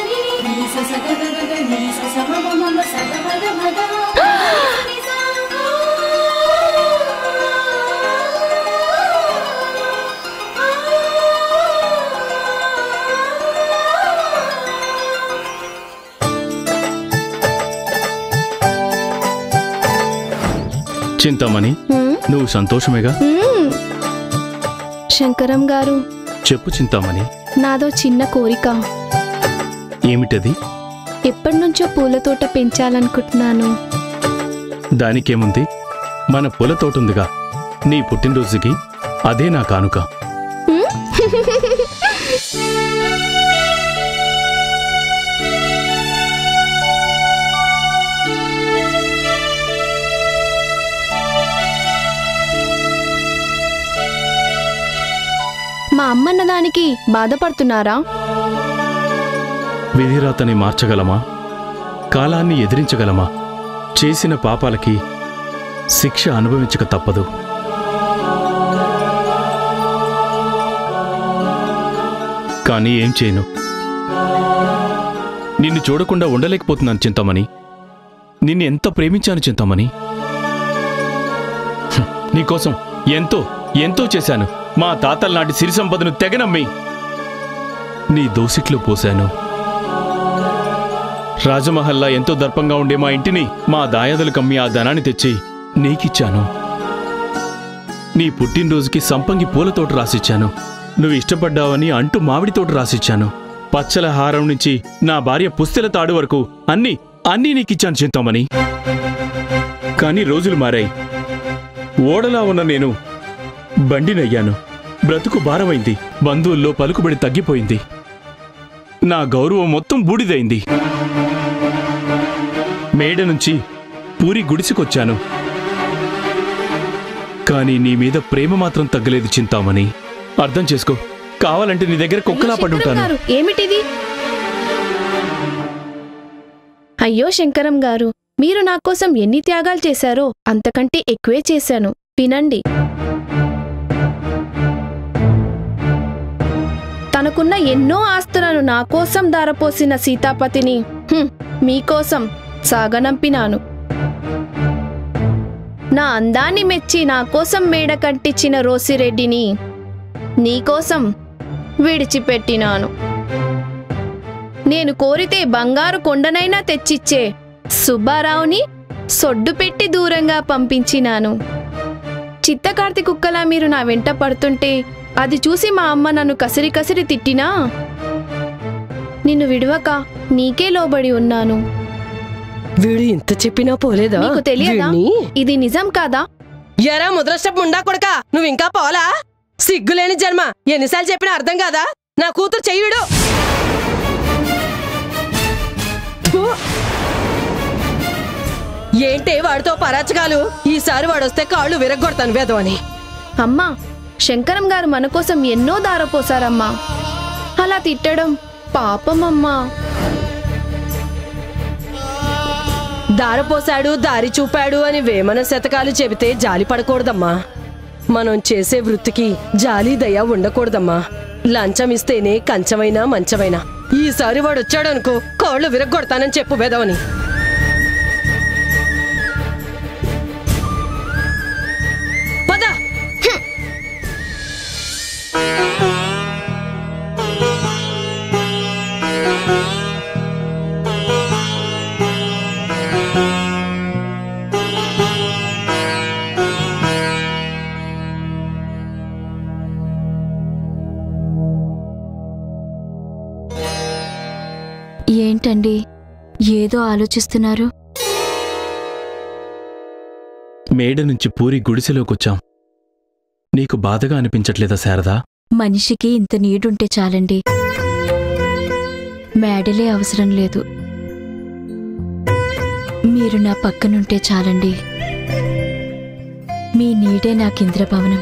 చింతామణి హ్మ్? నువ్వు సంతోషమేగా హ్మ్. శంకరం గారు చెప్పు చింతామణి నాదో చిన్న కోరిక ఏమిటది ఎప్పటి నుంచో పూల తోట పెంచాలనుకుంటున్నాను దానికేముంది మన పూల తోటుందిగా నీ పుట్టినరోజుకి అదే నా కానుక హ్మ్? మా అమ్మన్న దానికి బాధపడుతున్నారా విధిరాతని మార్చగలమా కాలాన్ని ఎదిరించగలమా చేసిన పాపాలకి శిక్ష అనుభవించక తప్పదు కానీ ఏం చేయను నిన్ను చూడకుండా ఉండలేకపోతున్నాను చింతామణి నిన్ను ఎంత ప్రేమించాను చింతామణి హ్మ్, నీకోసం ఎంతో ఎంతో చేశాను మా తాతల నాటి సిరి సంపదను తెగనమ్మి నీ దోసిట్లో పోశాను రాజమహల్లా ఎంతో దర్పంగా ఉండే మా ఇంటిని మా దాయాదులు కమ్మి ఆ ధనాన్ని తెచ్చి నీకిచ్చాను నీ పుట్టినరోజుకి సంపంగి పూలతోట రాసిచ్చాను నువ్వు ఇష్టపడ్డావని అంటూ మామిడి తోట రాసిచ్చాను పచ్చల హారం నుంచి నా భార్య పుస్తెల తాడు వరకు అన్నీ అన్నీ నీకిచ్చాను చింతామని కానీ రోజులు మారాయి ఓడలా ఉన్న నేను బండినయ్యాను బ్రతుకు భారమైంది బంధువుల్లో పలుకుబడి తగ్గిపోయింది నా గౌరవం మొత్తం బూడిదైంది మేడ నుంచి పూరి గుడిసికొచ్చాను కానీ నీ మీద ప్రేమ మాత్రం తగ్గలేదు చింతామణి అర్థం చేసుకో కావాలంటే నీ దగ్గర కుక్కలా పడుంటాను గారు ఏమిటిది అయ్యో శంకరం గారు మీరు నా కోసం ఎన్ని త్యాగాలు చేశారో అంతకంటే ఎక్కువే చేశాను వినండి తనకున్న ఎన్నో ఆస్తులను నా కోసం దారపోసిన సీతాపతిని హ్మ్, మీకోసం సాగనంపినాను నా అందాన్ని మెచ్చి నా కోసం మేడ కట్టించిన రోసిరెడ్డిని నీకోసం విడిచిపెట్టినాను నేను కోరితే బంగారు కొండనైనా తెచ్చిచ్చే సుబ్బారావుని సొడ్డు పెట్టి దూరంగా పంపించినాను చిత్తకార్తి కుక్కలా మీరు నా వెంట పడుతుంటే అది చూసి మా అమ్మ నన్ను కసిరి కసిరి తిట్టినా నిన్ను విడవక నీకే లోబడి ఉన్నాను వీడు ఇంత చెప్పినా పోలేదా నీకు తెలియదా వీణ్ణి? ఇది నిజం కాదా ఎరా ముద్రష్టపు ముండా కొడక నువ్వు ఇంకా పోలా సిగ్గులేని జన్మ ఎన్నిసార్లు చెప్పినా అర్థం కాదా నా కూతురు చెయ్యుడు ఏంటే వాడితో పరాచకాలు ఈసారి వాడొస్తే కాళ్ళు విరగొడతాను వేదవని అమ్మా శంకరం గారు మన కోసం ఎన్నో దారపోసారమ్మా అలా తిట్టడం పాపమమ్మా దారపోశాడు దారి చూపాడు అని వేమన శతకాలు చెబితే జాలి పడకూడదమ్మా మనం చేసే వృత్తికి జాలి దయ ఉండకూడదమ్మా లంచం ఇస్తేనే కంచమైనా మంచమైనా ఈసారి వాడు వచ్చాడు అనుకో కాళ్ళు విరగొడతానని చెప్పు వేదవని పద ఏంటండి ఏదో ఆలోచిస్తున్నారు మేడ నుంచి పూరి గుడిసెలోకొచ్చాం నీకు బాధగా అనిపించట్లేదా శారదా మనిషికి ఇంత నీడుంటే చాలండి మేడలే అవసరం లేదు మీరు నా పక్కనుంటే చాలండి మీ నీడే నాకు ఇంద్రభవనం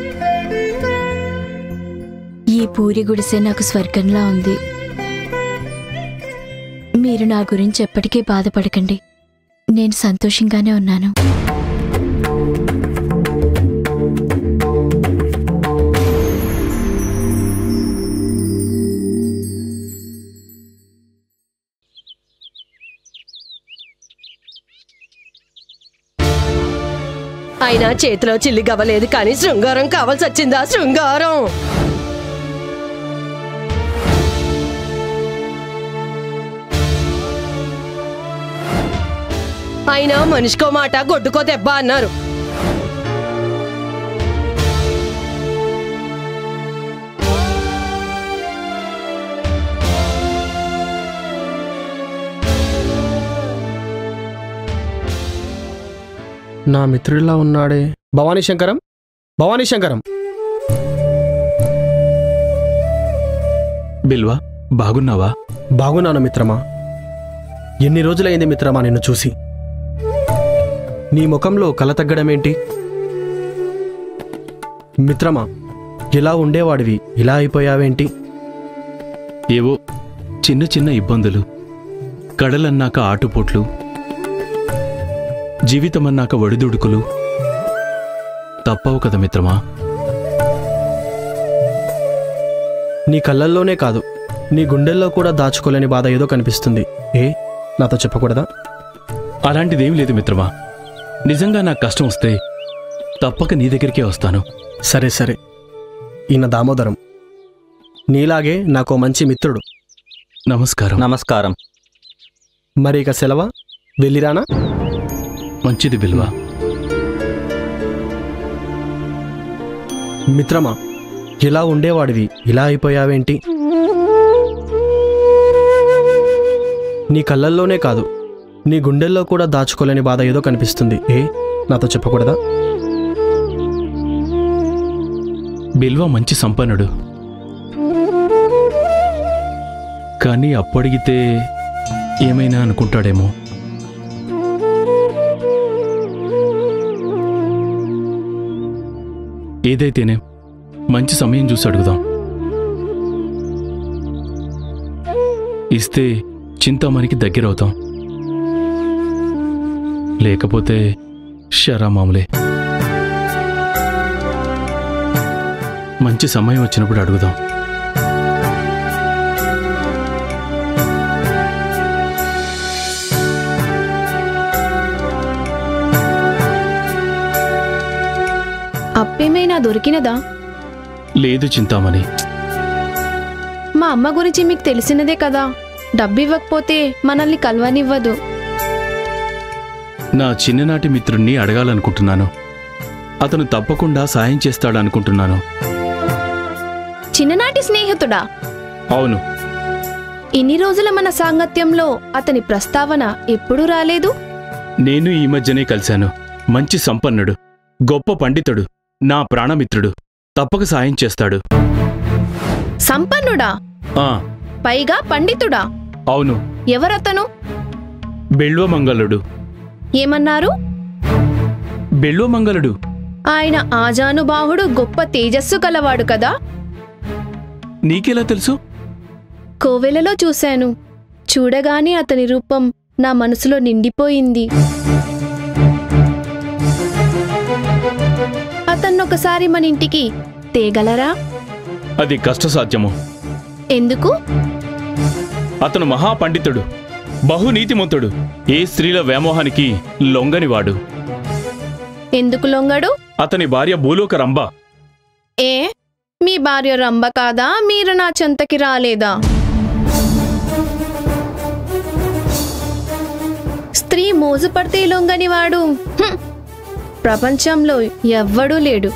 ఈ పూరి గుడిసె నాకు స్వర్గంలా ఉంది మీరు నా గురించి ఎప్పటికీ బాధపడకండి నేను సంతోషంగానే ఉన్నాను అయినా చేతిలో చిల్లి గవ్వలేదు కానీ శృంగారం కావాల్సి వచ్చిందా శృంగారం అయినా మనిషికో మాట గొడ్డుకో దెబ్బ అన్నారు నా మిత్రుడిలా ఉన్నాడే భవానీ శంకరం భవానీ శంకరం బిల్వా బాగున్నావా బాగున్నాను మిత్రమా ఎన్ని రోజులైంది మిత్రమా నిన్ను చూసి నీ ముఖంలో కల తగ్గడమేంటి మిత్రమా ఇలా ఉండేవాడివి ఇలా అయిపోయావేంటి ఏవో చిన్న చిన్న ఇబ్బందులు కడలన్నాక ఆటుపోట్లు జీవితమన్నాక ఒడిదుడుకులు తప్పవు కదా మిత్రమా నీ కళ్ళల్లోనే కాదు నీ గుండెల్లో కూడా దాచుకోలేని బాధ ఏదో కనిపిస్తుంది ఏ నాతో చెప్పకూడదా అలాంటిదేం లేదు మిత్రమా నిజంగా నాకు కష్టం వస్తే తప్పక నీ దగ్గరికే వస్తాను సరే సరే ఈయన దామోదరం నీలాగే నాకు మంచి మిత్రుడు నమస్కారం నమస్కారం మరి ఇక సెలవా వెళ్ళిరానా మంచిది బిల్వా మిత్రమా ఇలా ఉండేవాడివి ఇలా అయిపోయావేంటి నీ కళ్ళల్లోనే కాదు నీ గుండెల్లో కూడా దాచుకోలేని బాధ ఏదో కనిపిస్తుంది ఏ నాతో చెప్పకూడదా బిల్వ మంచి సంపన్నుడు కానీ అప్పడిగితే ఏమైనా అనుకుంటాడేమో ఏదైతేనే మంచి సమయం చూసి అడుగుదాం ఇస్తే చింతామణికి దగ్గరవుతాం లేకపోతే షరా మామూలే మంచి సమయం వచ్చినప్పుడు అడుగుదాం డబ్బేమైనా దొరికినదా లేదు చింతామణి మా అమ్మ గురించి మీకు తెలిసినదే కదా డబ్బు ఇవ్వకపోతే మనల్ని కలవనివ్వదు నా చిన్ననాటి మిత్రుణ్ణి అడగాలనుకుంటున్నాను అతను తప్పకుండా సాయం చేస్తాడనుకుంటున్నాను చిన్ననాటి స్నేహితుడా అవును ఇన్ని రోజుల మన సాంగత్యంలో అతని ప్రస్తావన ఎప్పుడూ రాలేదు నేను ఈ మధ్యనే కలిశాను మంచి సంపన్నుడు గొప్ప పండితుడు నా ప్రాణమిత్రుడు తప్పక సాయం చేస్తాడు సంపన్నుడా ఆ పైగా పండితుడా అవును ఎవరతను బెల్వమంగళుడు ఏమన్నారు బెల్వమంగళుడు ఆయన ఆజానుబాహుడు గొప్ప తేజస్సు కలవాడు కదా నీకెలా తెలుసు కోవెలలో చూశాను చూడగానే అతని రూపం నా మనసులో నిండిపోయింది అతన్నొకసారి మన ఇంటికి తేగలరా అది కష్టసాధ్యము ఎందుకు అతను మహాపండితుడు బహునీతిమంతుడు ఏ స్త్రీల వ్యామోహానికి లొంగనివాడు ఎందుకు లొంగడు అతని భార్య భూలోక రంభ ఏ మీ భార్య రంభ కాదా మీరు నా చెంతకి రాలేదా స్త్రీ మోజు పడితే లొంగనివాడు హ్మ్. ప్రపంచంలో ఎవ్వడూ లేడు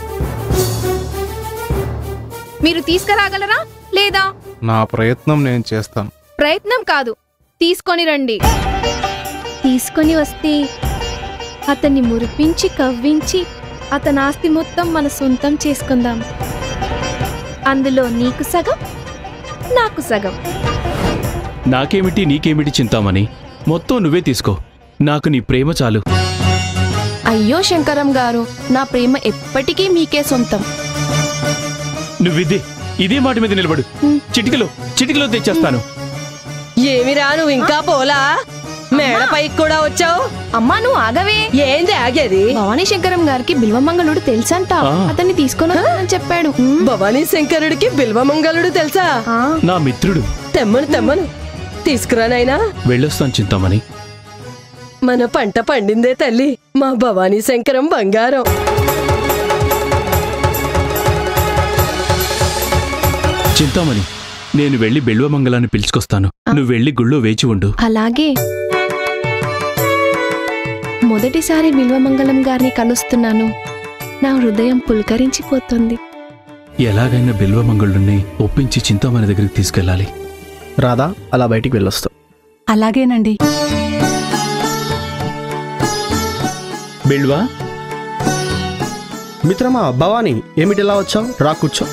మీరు తీసుకురాగలరా లేదా నా ప్రయత్నం నేను చేస్తాను ప్రయత్నం కాదు తీసుకొని రండి తీసుకొని వస్తే అతన్ని మురిపించి కవ్వించి అతని ఆస్తి మొత్తం మన సొంతం చేసుకుందాం అందులో నీకు సగం నాకు సగం నాకేమిటి నీకేమిటి చింతామణి మొత్తం నువ్వే తీసుకో నాకు నీ ప్రేమ చాలు అయ్యో శంకరం గారు నా ప్రేమ ఎప్పటికీ మీకే సొంతం నువ్విదే ఇదే మాట మీద నిలబడు చిటికలో చిటికలో తెచ్చేస్తాను ఏమిరా నువ్వు ఇంకా పోలా మేడపైకి కూడా వచ్చావు అమ్మా నువ్వు ఆగవే ఏంది ఆగేది భవానీ శంకరం గారికి బిల్వమంగళుడు తెలుసంట ఆ. అతన్ని తీసుకొని వస్తానని చెప్పాడు భవానీ శంకరుడికి బిల్వమంగళుడు తెలుసా నా మిత్రుడు తెమ్మను తెమ్మను తీసుకురానైనా వెళ్ళొస్తాను చింతామణి మన పంట పండిందే తల్లి మా భవానీ శంకరం బంగారం చింతామణి నేను వెళ్ళి బెల్వమంగళాన్ని పిలుచుకొస్తాను నువ్వు వెళ్ళి గుళ్ళో వేచి ఉండు అలాగే మొదటిసారి బిల్వమంగళం గారిని కలుస్తున్నాను నా హృదయం పులకరించిపోతుంది ఎలాగైనా బిల్వమంగళుణ్ణి ఒప్పించి చింతామణి దగ్గరికి తీసుకెళ్ళాలి రాధా అలా బయటికి వెళ్ళొస్తాం అలాగేనండి బిల్వా మిత్రమా భవానీ ఏమిటి ఇలా వచ్చావు రా కూర్చో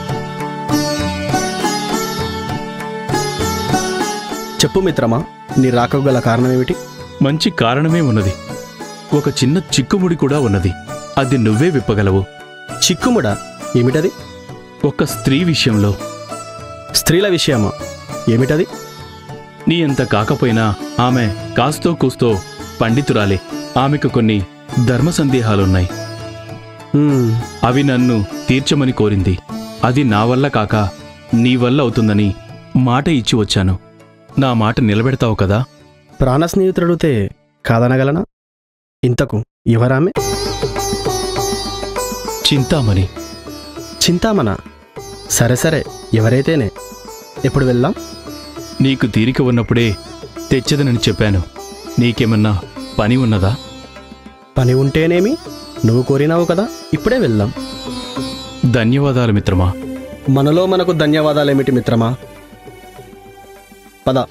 చెప్పు మిత్రమా నీ రాకకు గల కారణం ఏమిటి మంచి కారణమే ఉన్నది ఒక చిన్న చిక్కుముడి కూడా ఉన్నది అది నువ్వే విప్పగలవు చిక్కుముడా ఏమిటది ఒక స్త్రీ విషయంలో స్త్రీల విషయమా ఏమిటది నీ అంత కాకపోయినా ఆమె కాస్తో కూస్తో పండితురాలే ఆమెకు కొన్ని ధర్మ సందేహాలున్నాయి అవి నన్ను తీర్చమని కోరింది అది నా వల్ల కాక నీ వల్ల అవుతుందని మాట ఇచ్చి వచ్చాను నా మాట నిలబెడతావు కదా ప్రాణ స్నేహితుడితే కాదనగలనా ఇంతకు ఎవరామె చింతామణి చింతామణ సరే సరే ఎవరైతేనే ఎప్పుడు వెళ్దాం నీకు తీరిక ఉన్నప్పుడే తెచ్చదనని చెప్పాను నీకేమన్నా పని ఉన్నదా పని ఉంటేనేమి నువ్వు కోరినావు కదా ఇప్పుడే వెళ్దాం ధన్యవాదాలు మిత్రమా మనలో మనకు ధన్యవాదాలేమిటి మిత్రమా పద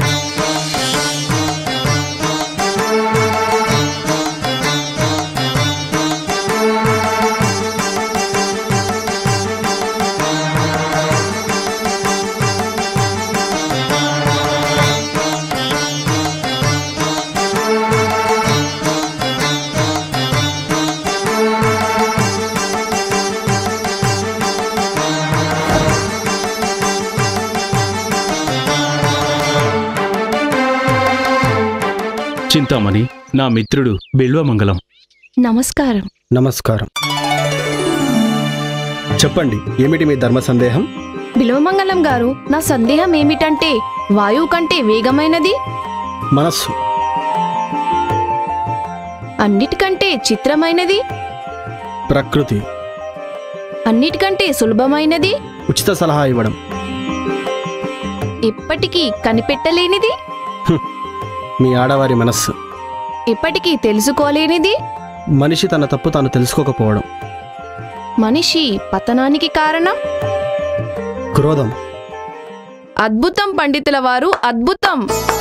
చింతామణి నా మిత్రుడు బిల్వమంగళం నమస్కారం నమస్కారం చెప్పండి ఏమిటి మీ ధర్మ సందేహం బిల్వమంగళం గారు నా సందేహం ఏమిటంటే వాయువు కంటే వేగమైనది మనస్సు అన్నిటికంటే చిత్రమైనది ప్రకృతి అన్నిటికంటే సులభమైనది ఉచిత సలహా ఇవ్వడం ఇప్పటికీ కనిపెట్టలేనిది మీ ఆడవారి మనస్సు ఇప్పటికీ తెలుసుకోలేనిది మనిషి తన తప్పు తాను తెలుసుకోకపోవడం మనిషి పతనానికి కారణం క్రోధం అద్భుతం పండితుల వారు అద్భుతం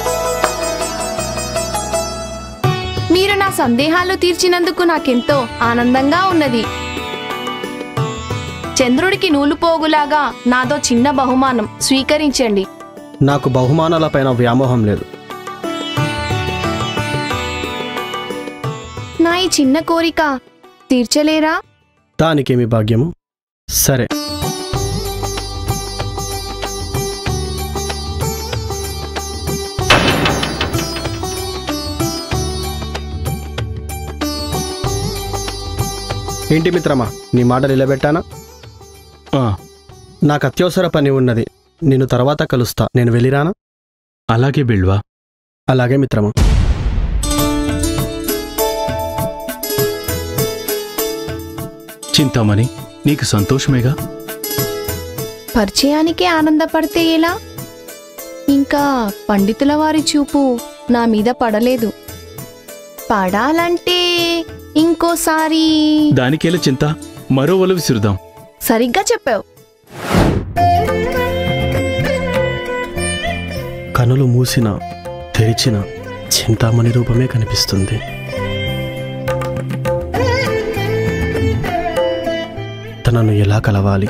మీరు నా సందేహాలు తీర్చినందుకు నాకెంతో ఆనందంగా ఉన్నది చంద్రుడికి నూలు పోగులాగా నాదో చిన్న బహుమానం స్వీకరించండి నాకు బహుమానాలపైన వ్యామోహం లేదు నా ఈ చిన్న కోరిక తీర్చలేరా దానికేమి భాగ్యము సరే ఏంటి మిత్రమా నీ మాట నిలబెట్టానా నాకు అత్యవసర పని ఉన్నది నేను తర్వాత కలుస్తా నేను వెళ్ళిరానా అలాగే బిల్వా అలాగే మిత్రమా చింతామణి నీకు సంతోషమేగా పరిచయానికే ఆనందపడితే ఎలా ఇంకా పండితుల వారి చూపు నా మీద పడలేదు పడాలంటే ఇంకోసారి దానికేలా చింత మరో ఒలు విసురుదాం సరిగ్గా చెప్పావు కనులు మూసిన తెరిచిన చింతామణి రూపమే కనిపిస్తుంది తనను ఎలా కలవాలి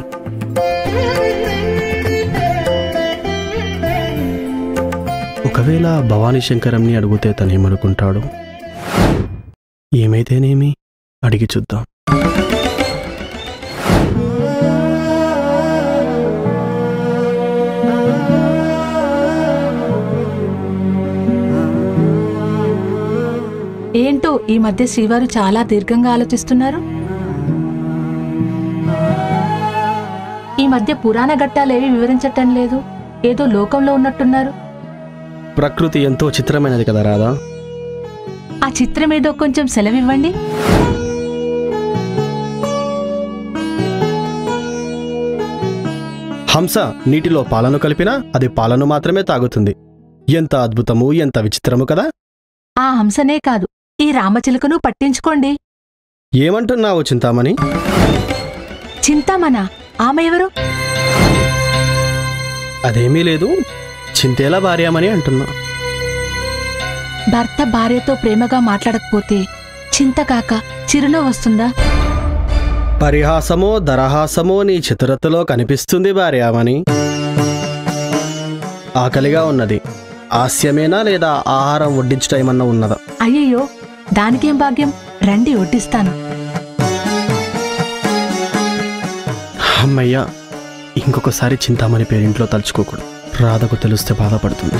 ఒకవేళ భవానీ శంకరంని అడిగితే తనేమనుకుంటాడు ఏమైతేనేమి అడిగి చూద్దాం ఏంటో ఈ మధ్య శ్రీవారు చాలా దీర్ఘంగా ఆలోచిస్తున్నారు ఈ మధ్య పురాణ ఘట్టాలేవి వివరించటం లేదు ఏదో లోకంలో ఉన్నట్టున్నారు ప్రకృతి ఎంతో చిత్రమైనది కదా రాధా ఆ చిత్రమేదో కొంచెం సెలవివ్వండి హంస నీటిలో పాలను కలిపినా అది పాలను మాత్రమే తాగుతుంది ఎంత అద్భుతము ఎంత విచిత్రము కదా ఆ హంసనే కాదు ఈ రామచిలుకను పట్టించుకోండి ఏమంటున్నావు చింతామణి చింతామణ ఆమె ఎవరు అదేమీ లేదు చింతేలా భార్యామని అంటున్నా భర్త భార్యతో ప్రేమగా మాట్లాడకపోతే చింతకాక చిరునవ్వు వస్తుందా పరిహాసమో దరహాసమో నీ చతురతలో కనిపిస్తుంది భార్యామని ఆకలిగా ఉన్నది హాస్యమేనా లేదా ఆహారం వడ్డించటం ఏమన్నా ఉన్నదా అయ్యయ్యో దానికేం భాగ్యం రండి వడ్డిస్తాను అమ్మయ్యా ఇంకొకసారి చింతామణి పేరింట్లో తలుచుకోకూడదు రాధకు తెలిస్తే బాధపడుతుంది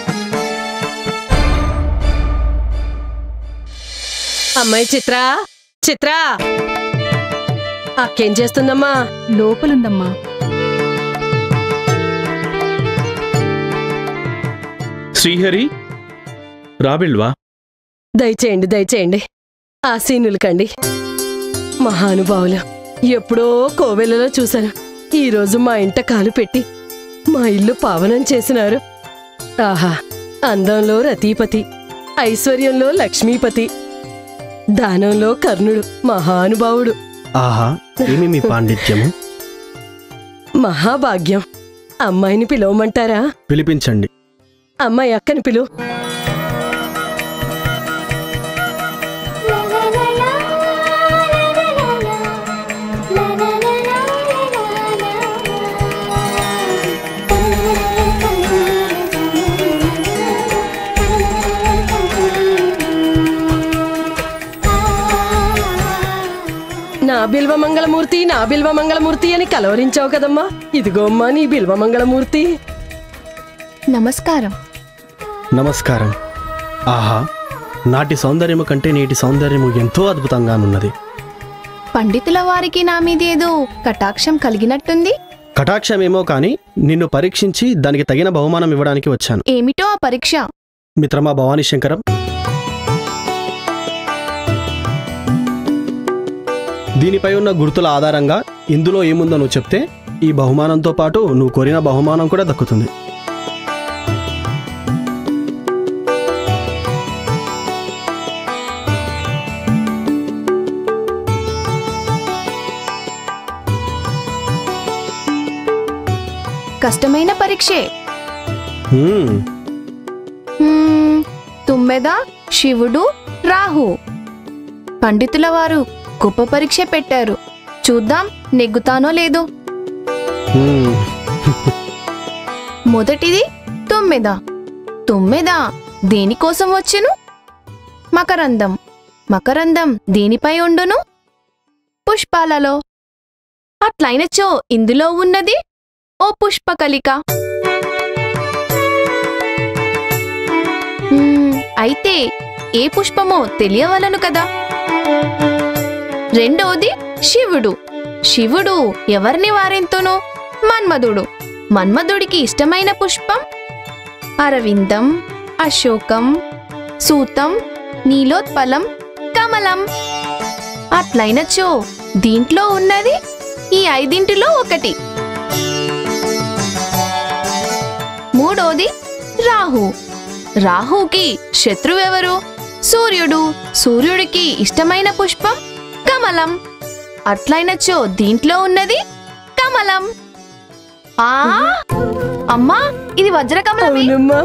అమ్మాయి చిత్ర చిత్ర అక్కేం చేస్తుందమ్మా లోపలుందమ్మా శ్రీహరి రాబిల్వా దయచేయండి దయచేయండి ఆసీనులు కండి మహానుభావులు ఎప్పుడో కోవెలలో చూశాను ఈరోజు మా ఇంట కాలు పెట్టి మా ఇల్లు పావనం చేసినారు ఆహా అందంలో రతీపతి ఐశ్వర్యంలో లక్ష్మీపతి దానంలో కర్ణుడు మహానుభావుడు ఆహా ఏమి మీ పాండిత్యము మహాభాగ్యం అమ్మాయిని పిలవమంటారా పిలిపించండి అమ్మాయి అక్కని పిలువు నా బిల్వమంగళమూర్తి నా బిల్వమంగళమూర్తి అని కలవరించావు కదమ్మా ఇదిగో అమ్మా నీ బిల్వమంగళమూర్తి నమస్కారం నమస్కారం ఆహా నాటి సౌందర్యము కంటే నేటి సౌందర్యము ఎంతో అద్భుతంగానున్నది పండితుల వారికి నా మీదేదో కటాక్షం కలిగినట్టుంది కటాక్షమేమో కాని నిన్ను పరీక్షించి దానికి తగిన బహుమానం ఇవ్వడానికి వచ్చాను ఏమిటో ఆ పరీక్ష మిత్రమా భవానీ శంకరం దీనిపై ఉన్న గుర్తుల ఆధారంగా ఇందులో ఏముందో నువ్వు చెప్తే ఈ బహుమానంతో పాటు నువ్వు కోరిన బహుమానం కూడా దక్కుతుంది కష్టమైన పరీక్షే హ్మ్, హ్మ్, తుమ్మెద శివుడు రాహు పండితుల వారు గొప్ప పరీక్ష పెట్టారు చూద్దాం నెగ్గుతానో లేదో హ్మ్. మొదటిది తుమ్మెద తుమ్మెద దేనికోసం వచ్చెను మకరందం మకరందం దేనిపై ఉండును పుష్పాలలో అట్లయినచో ఇందులో ఉన్నది ఓ పుష్పకలిక మ్మ్, అయితే ఏ పుష్పమో తెలియవలను కదా రెండవది శివుడు శివుడు ఎవరిని వారెంతును మన్మధుడు మన్మధుడికి ఇష్టమైన పుష్పం అరవిందం అశోకం సూతం నీలోత్పలం కమలం అట్లయినచో దీంట్లో ఉన్నది ఈ ఐదింటిలో ఒకటి మూడోది రాహు రాహుకి శత్రువెవరు సూర్యుడు సూర్యుడికి ఇష్టమైన పుష్పం కమలం అట్లయినచో దీంట్లో ఉన్నది కమలం ఆ అమ్మా ఇది వజ్ర కమలమే అవునమ్మా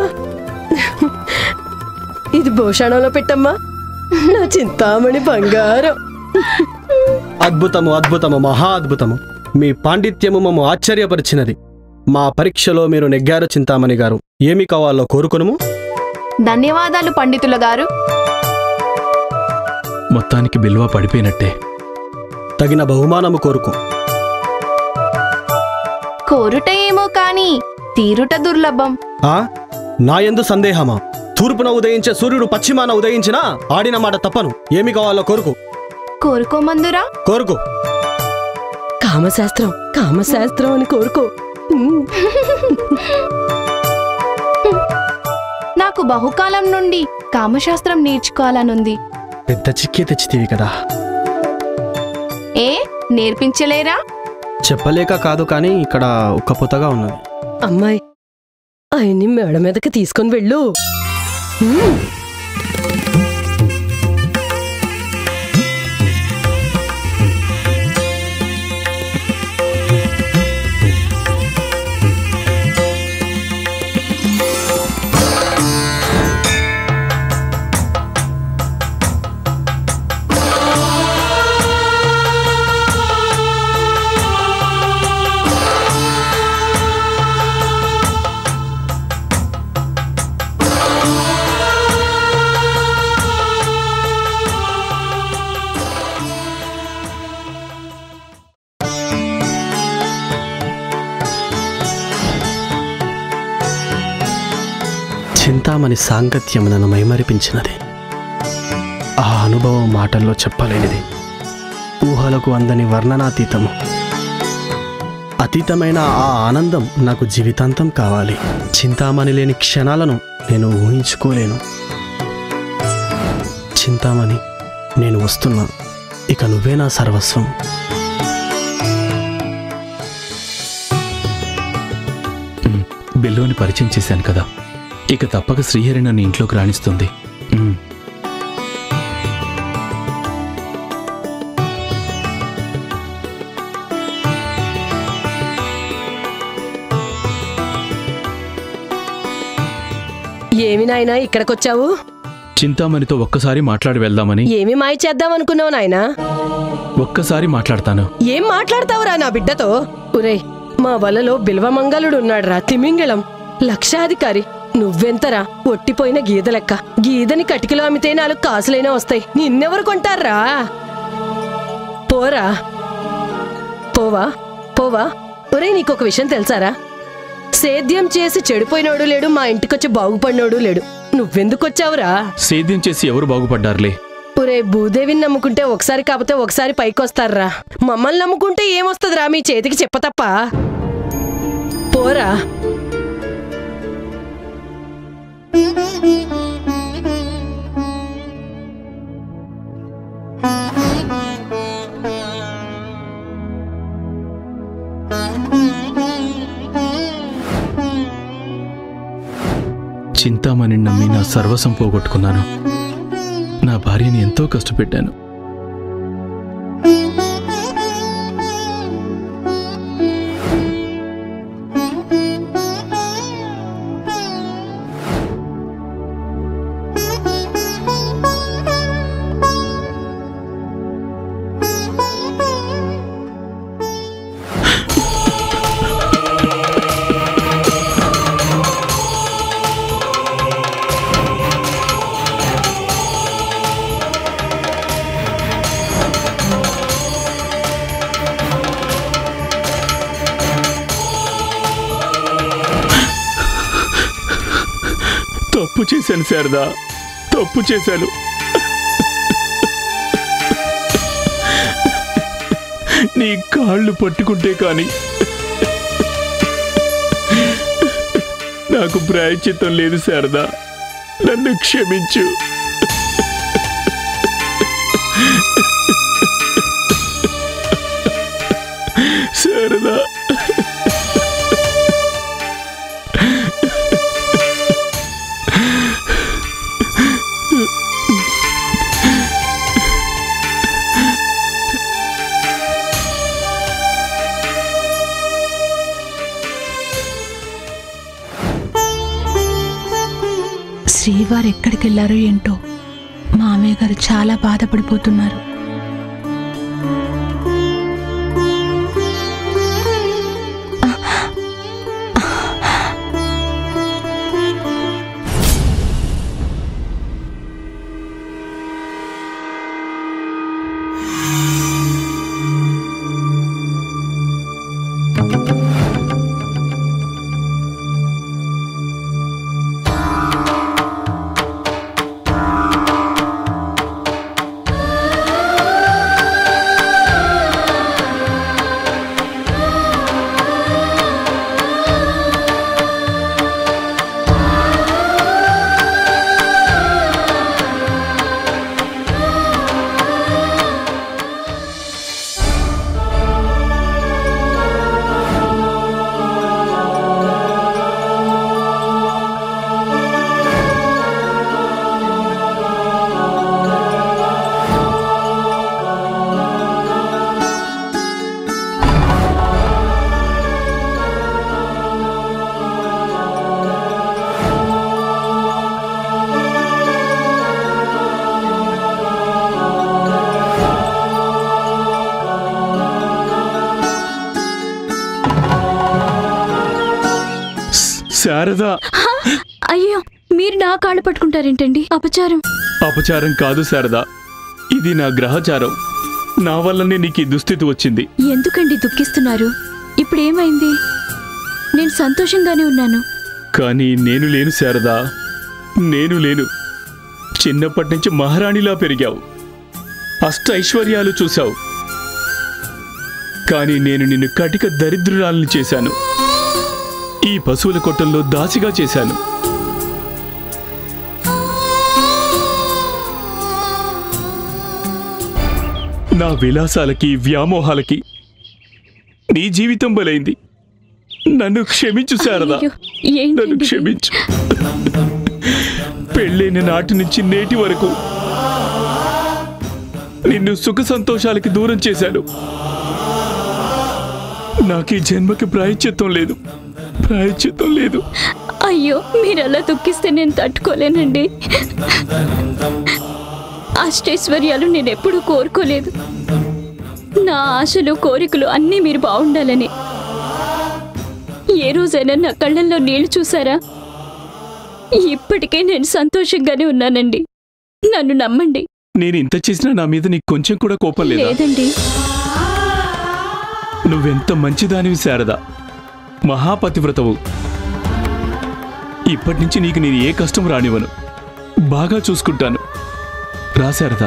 ఇది భూషణంలో పెట్టమ్మా నా చింతామణి బంగారం అద్భుతము అద్భుతము మహా అద్భుతము మీ పాండిత్యము మమ్ము ఆశ్చర్యపరిచినది మా పరీక్షలో మీరు నెగ్గారు చింతామణి గారు ఏమి కావాలో కోరుకొనుము ధన్యవాదాలు పండితుల గారు మొత్తానికి బిల్వ పడిపోయినట్టే తగిన బహుమానము కోరుకో కోరుట ఏమో కాని తీరుట దుర్లభం ఆ నాయందు సందేహమా తూర్పున ఉదయించే సూర్యుడు పశ్చిమాన ఉదయించినా ఆడిన మాట తప్పను ఏమి కావాలో కోరుకో కోరుకోమందురా కోరుకో కామశాస్త్రం కామశాస్త్రం అని కోరుకో ఉమ్. నాకు బహుకాలం నుండి కామశాస్త్రం నేర్చుకోవాలనుంది పెద్ద చిక్కే తెచ్చితివి కదా ఏ నేర్పించలేరా చెప్పలేక కాదు కానీ ఇక్కడ ఒక్క పొతగా ఉన్నది అమ్మాయి ఆయన్ని మేడ మీదకి తీసుకొని వెళ్ళు ఉమ్. చింతామణి సాంగత్యం నన్ను మైమరిపించినది ఆ అనుభవం మాటల్లో చెప్పలేనిది ఊహలకు అందని వర్ణనాతీతము అతీతమైన ఆ ఆనందం నాకు జీవితాంతం కావాలి చింతామణి లేని క్షణాలను నేను ఊహించుకోలేను చింతామణి నేను వస్తున్నా ఇక నువ్వే నా సర్వస్వం ఉమ్, బిల్లుని పరిచయం చేశాను కదా ఇక తప్పక శ్రీహరి నన్ను ఇంట్లోకి రాణిస్తుంది ఉమ్, ఏమి నాయనా ఇక్కడికొచ్చావు చింతామణితో ఒక్కసారి మాట్లాడి వెళ్దామని ఏమి మాయ చేద్దాం అనుకున్నావు నాయనా ఒక్కసారి మాట్లాడతాను ఏం మాట్లాడతావురా నా బిడ్డతో ఉరే మా వలలో బిల్వమంగళుడున్నాడురా తిమింగళం లక్షాధికారి నువ్వెంతరా ఒట్టిపోయిన గీద లెక్క గీదని కటికలో అమ్మితే నాలుగు కాసులైనా వస్తాయి నిన్నెవరు కొంటారా పోరా పోవా పోవా ఒరే నీకొక విషయం తెలుసారా సేద్యం చేసి చెడిపోయినోడు లేడు మా ఇంటికొచ్చి బాగుపడినోడు లేడు నువ్వెందుకొచ్చావురా సేద్యం చేసి ఎవరు బాగుపడ్డారులే ఒరే భూదేవిని నమ్ముకుంటే ఒకసారి కాకపోతే ఒకసారి పైకొస్తారా మమ్మల్ని నమ్ముకుంటే ఏమొస్తుందిరా మీ చేతికి చెప్పతప్ప పోరా నా సర్వసం పోగొట్టుకున్నాను నా భార్యని ఎంతో కష్టపెట్టాను తప్పు చేశాను శారదా తప్పు చేశాను నీ కాళ్ళు పట్టుకుంటే కాని నాకు ప్రాయచిత్తం లేదు శారదా నన్ను క్షమించు శారదా శ్రీవారు ఎక్కడికి వెళ్ళారో ఏంటో మామయ్య గారు చాలా బాధపడిపోతున్నారు శారదా అయ్యో మీరు నా కాళ్ళు పట్టుకుంటారేంటండి అపచారం అపచారం కాదు శారదా ఇది నా గ్రహచారం నా వల్లనే నీకు ఈ దుస్థితి వచ్చింది ఎందుకండి దుఃఖిస్తున్నారు ఇప్పుడు ఏమైంది నేను సంతోషంగానే ఉన్నాను కానీ నేను లేను శారదా నేను లేను చిన్నప్పటి నుంచి మహారాణిలా పెరిగావు అష్ట ఐశ్వర్యాలు చూశావు కానీ నేను నిన్ను కటిక దరిద్రురాలని చేశాను ఈ పశువుల కొట్టంలో దాసిగా చేశాను నా విలాసాలకి వ్యామోహాలకి నీ జీవితం బలైంది నన్ను క్షమించు శారదా అయ్యో, నన్ను ఏంటండి ఇది? క్షమించు పెళ్ళైన నాటి నుంచి నేటి వరకు నిన్ను సుఖ సంతోషాలకి దూరం చేశాను నాకు ఈ జన్మకి ప్రాయశ్చిత్తం లేదు ప్రాయశ్చిత్తం లేదు అయ్యో మీరు అలా దుఃఖిస్తే నేను తట్టుకోలేనండి అష్టైశ్వర్యాలు నేను ఎప్పుడూ కోరుకోలేదు నా ఆశలు కోరికలు అన్నీ మీరు బాగుండాలని ఏ రోజైనా నా కళ్ళల్లో నీళ్లు చూసారా ఇప్పటికే నేను సంతోషంగానే ఉన్నానండి నన్ను నమ్మండి నేను ఇంత చేసినా నా మీద నీకు కొంచెం కూడా కోపం లేదా లేదండి నువ్వెంత మంచిదానివి శారదా మహాపతివ్రతవు ఇప్పటి నుంచి నీకు నేను ఏ కష్టం రానివ్వను బాగా చూసుకుంటాను రా శారదా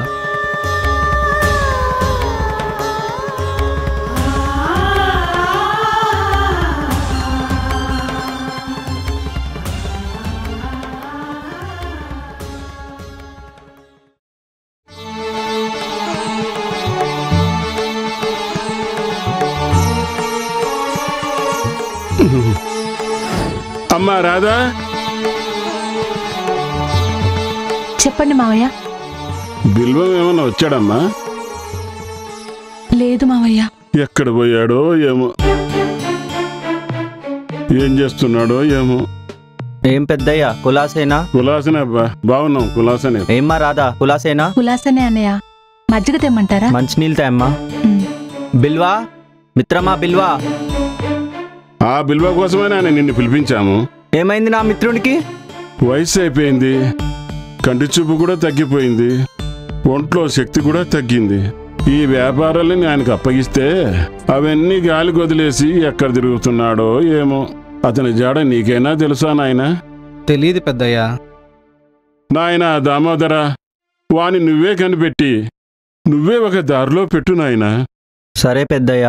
అమ్మా రాధా చెప్పండి మావయ్య బిల్వం ఏమన్నా వచ్చాడమ్మా లేదు మావయ్య ఎక్కడ పోయాడో ఏమో ఏం చేస్తున్నాడో ఏమో ఏం పెద్దయ్యా కులాసేనా కులాసనే అబ్బా బాగున్నాం కులాసనే ఏమ్మా రాదా కులాసేనా కులాసనే అన్నయ్య మజ్జిగ తెమ్మంటారా మంచినీళ్ళు తేమ్మా బిల్వా మిత్రమా బిల్వా ఆ బిల్వ కోసమే నేను నిన్ను పిలిపించాము ఏమైంది నా మిత్రునికి వయసు అయిపోయింది కంటి చూపు కూడా తగ్గిపోయింది ఒంట్లో శక్తి కూడా తగ్గింది ఈ వ్యాపారాలని ఆయనకు అప్పగిస్తే అవన్నీ గాలి వదిలేసి ఎక్కడ తిరుగుతున్నాడో ఏమో అతని జాడ నీకైనా తెలుసా నాయనా తెలియదు పెద్దయ్యా నాయనా దామోదర వాని నువ్వే కనిపెట్టి నువ్వే ఒక దారిలో పెట్టు నాయనా సరే పెద్దయ్యా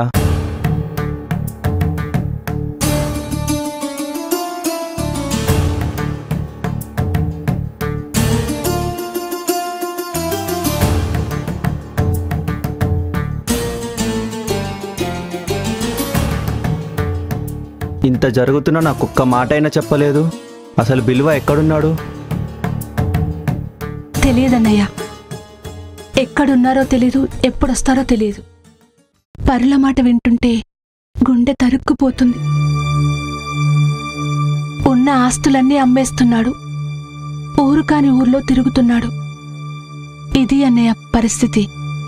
ఇంత జరుగుతున్నా నాకు ఒక్క మాట అయినా చెప్పలేదు అసలు బిల్వ ఎక్కడున్నాడు తెలియదన్నయ్య ఎక్కడున్నారో తెలీదు ఎప్పుడొస్తారో తెలీదు పరుల మాట వింటుంటే గుండె తరుక్కుపోతుంది ఉన్న ఆస్తులన్నీ అమ్మేస్తున్నాడు ఊరు కాని ఊర్లో తిరుగుతున్నాడు ఇది అన్నయ్య పరిస్థితి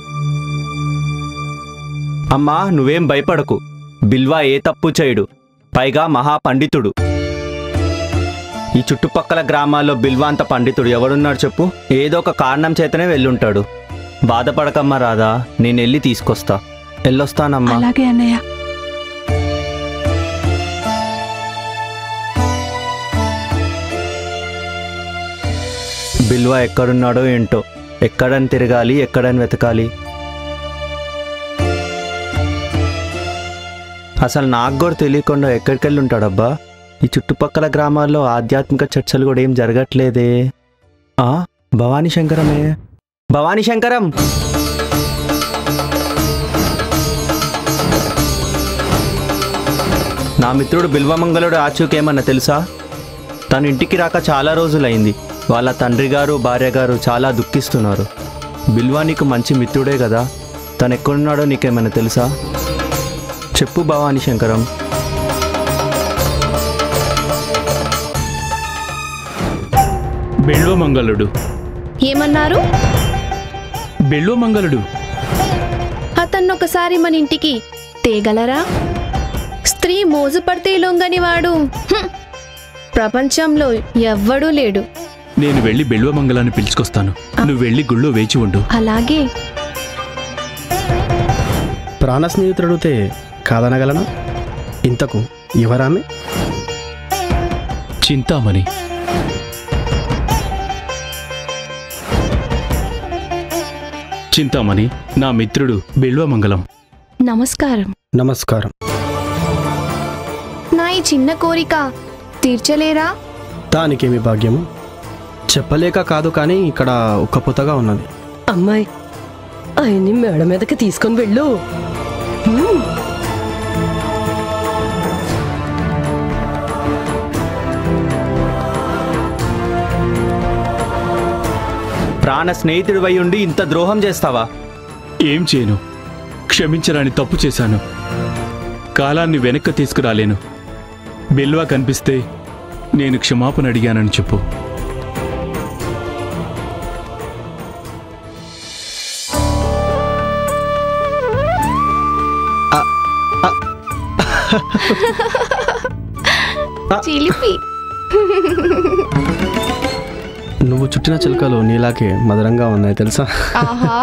అమ్మా నువ్వేం భయపడకు బిల్వా ఏ తప్పు చేయడు పైగా మహాపండితుడు ఈ చుట్టుపక్కల గ్రామాల్లో బిల్వా అంత పండితుడు ఎవడున్నాడు చెప్పు ఏదో ఒక కారణం చేతనే వెళ్ళుంటాడు బాధపడకమ్మా రాదా నేను వెళ్ళి తీసుకొస్తా వెళ్ళొస్తానమ్మా అలాగే అన్నయ్య బిల్వా ఎక్కడున్నాడో ఏంటో ఎక్కడని తిరగాలి ఎక్కడని వెతకాలి అసలు నాకు కూడా తెలియకుండా ఎక్కడికి వెళ్ళి ఉంటాడబ్బా ఈ చుట్టుపక్కల గ్రామాల్లో ఆధ్యాత్మిక చర్చలు కూడా ఏం జరగట్లేదే ఆ భవానీ శంకరమే భవానీ శంకరం నా మిత్రుడు బిల్వమంగళుడు ఆచూకేమన్నా తెలుసా తను ఇంటికి రాక చాలా రోజులైంది వాళ్ళ తండ్రి గారు భార్య గారు చాలా దుఃఖిస్తున్నారు బిల్వా నీకు మంచి మిత్రుడే కదా తను ఎక్కడున్నాడో నీకేమైనా తెలుసా చెప్పు భవానీ శంకరం బెళ్ళోమంగళుడు ఏమన్నారు బెళ్ళోమంగళుడు అతన్ని ఒకసారి మన ఇంటికి తేగలరా స్త్రీ మోజు పడితే లొంగని వాడు హ్మ్. ప్రపంచంలో ఎవ్వడూ లేడు నేను వెళ్ళి బెళ్ళోమంగళాన్ని పిలుచుకొస్తాను నువ్వు వెళ్ళి గుళ్ళో వేచి ఉండు అలాగే ప్రాణ స్నేహితుడు అడిగితే కాదనగలనా ఇంతకు ఎవరామె చింతామణి చింతామణి నా మిత్రుడు బెళ్ళోమంగళం నమస్కారం నమస్కారం నా ఈ చిన్న కోరిక తీర్చలేరా దానికేమి భాగ్యము చెప్పలేక కాదు కానీ ఇక్కడ ఒక్క పుతగా ఉన్నది అమ్మాయి ఆయన్ని మేడ మీదకి తీసుకొని వెళ్ళు హ్మ్. ప్రాణ స్నేహితుడివై ఉండి ఇంత ద్రోహం చేస్తావా ఏం చేయను క్షమించరాని తప్పు చేశాను కాలాన్ని వెనక్కి తీసుకురాలేను బెల్వా కనిపిస్తే నేను క్షమాపణ అడిగానని చెప్పు చిలిపి నువ్వు చుట్టిన చిలుకలు నీలాగే మధురంగా ఉన్నాయి తెలుసా ఆహా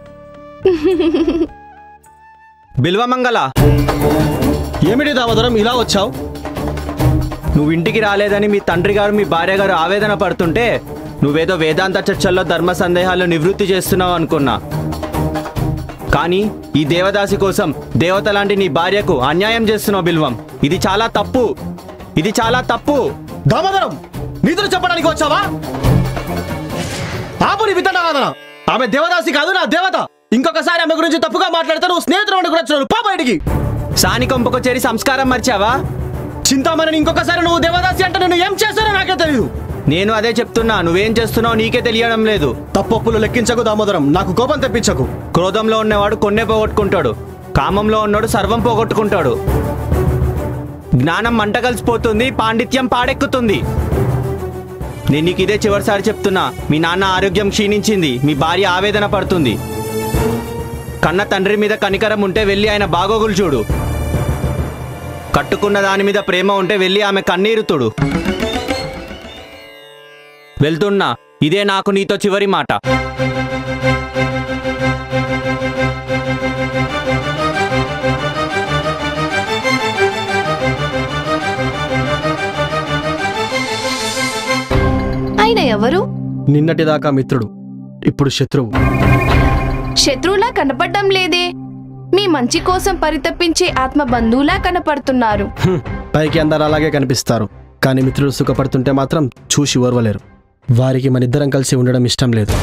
బిల్వమంగళ ఏమిటి దామోదరం ఇలా వచ్చావు నువ్వు ఇంటికి రాలేదని మీ తండ్రి గారు మీ భార్య గారు ఆవేదన పడుతుంటే నువ్వేదో వేదాంత చర్చల్లో ధర్మ సందేహాలు నివృత్తి చేస్తున్నావు అనుకున్నా కానీ ఈ దేవదాసి కోసం దేవత లాంటి నీ భార్యకు అన్యాయం చేస్తున్నావు బిల్వం ఇది చాలా తప్పు ఇది చాలా తప్పు దామోదరం నీతులు చెప్పడానికి వచ్చావా ఆపు నీ విత్తనారాధన ఆమె దేవదాసి కాదు నా దేవత ఇంకొకసారి ఆమె గురించి తప్పుగా మాట్లాడితే నువ్వు స్నేహితుడు కూడా వచ్చాను పా బయటికి సాని కొంపకు చేరి సంస్కారం మర్చావా చింతామణిని ఇంకొకసారి నువ్వు దేవదాసి అంటే నేను ఏం చేస్తానో నాకే తెలియదు నేను అదే చెప్తున్నా నువ్వేం చేస్తున్నావు నీకే తెలియడం లేదు తప్పొప్పులు లెక్కించకు దామోదరం నాకు కోపం తెప్పించకు క్రోధంలో ఉన్నవాడు కొన్నే పోగొట్టుకుంటాడు కామంలో ఉన్నవాడు సర్వం పోగొట్టుకుంటాడు జ్ఞానం మంట కలిసిపోతుంది పాండిత్యం పాడెక్కుతుంది నేను నీకు ఇదే చివరిసారి చెప్తున్నా మీ నాన్న ఆరోగ్యం క్షీణించింది మీ భార్య ఆవేదన పడుతుంది కన్న తండ్రి మీద కనికరం ఉంటే వెళ్ళి ఆయన బాగోగులు చూడు కట్టుకున్న దాని మీద ప్రేమ ఉంటే వెళ్ళి ఆమె కన్నీరుతుడు వెళ్తున్నా ఇదే నాకు నీతో చివరి మాట ఆయన ఎవరు నిన్నటిదాకా మిత్రుడు ఇప్పుడు శత్రువు శత్రువులా కనపడడం లేదే మీ మంచి కోసం పరితపించే ఆత్మ బంధువులా కనపడుతున్నారు హ్మ్, పైకి అందరు అలాగే కనిపిస్తారు కానీ మిత్రులు సుఖపడుతుంటే మాత్రం చూసి ఓర్వలేరు వారికి మనిద్దరం కలిసి ఉండడం ఇష్టం లేదు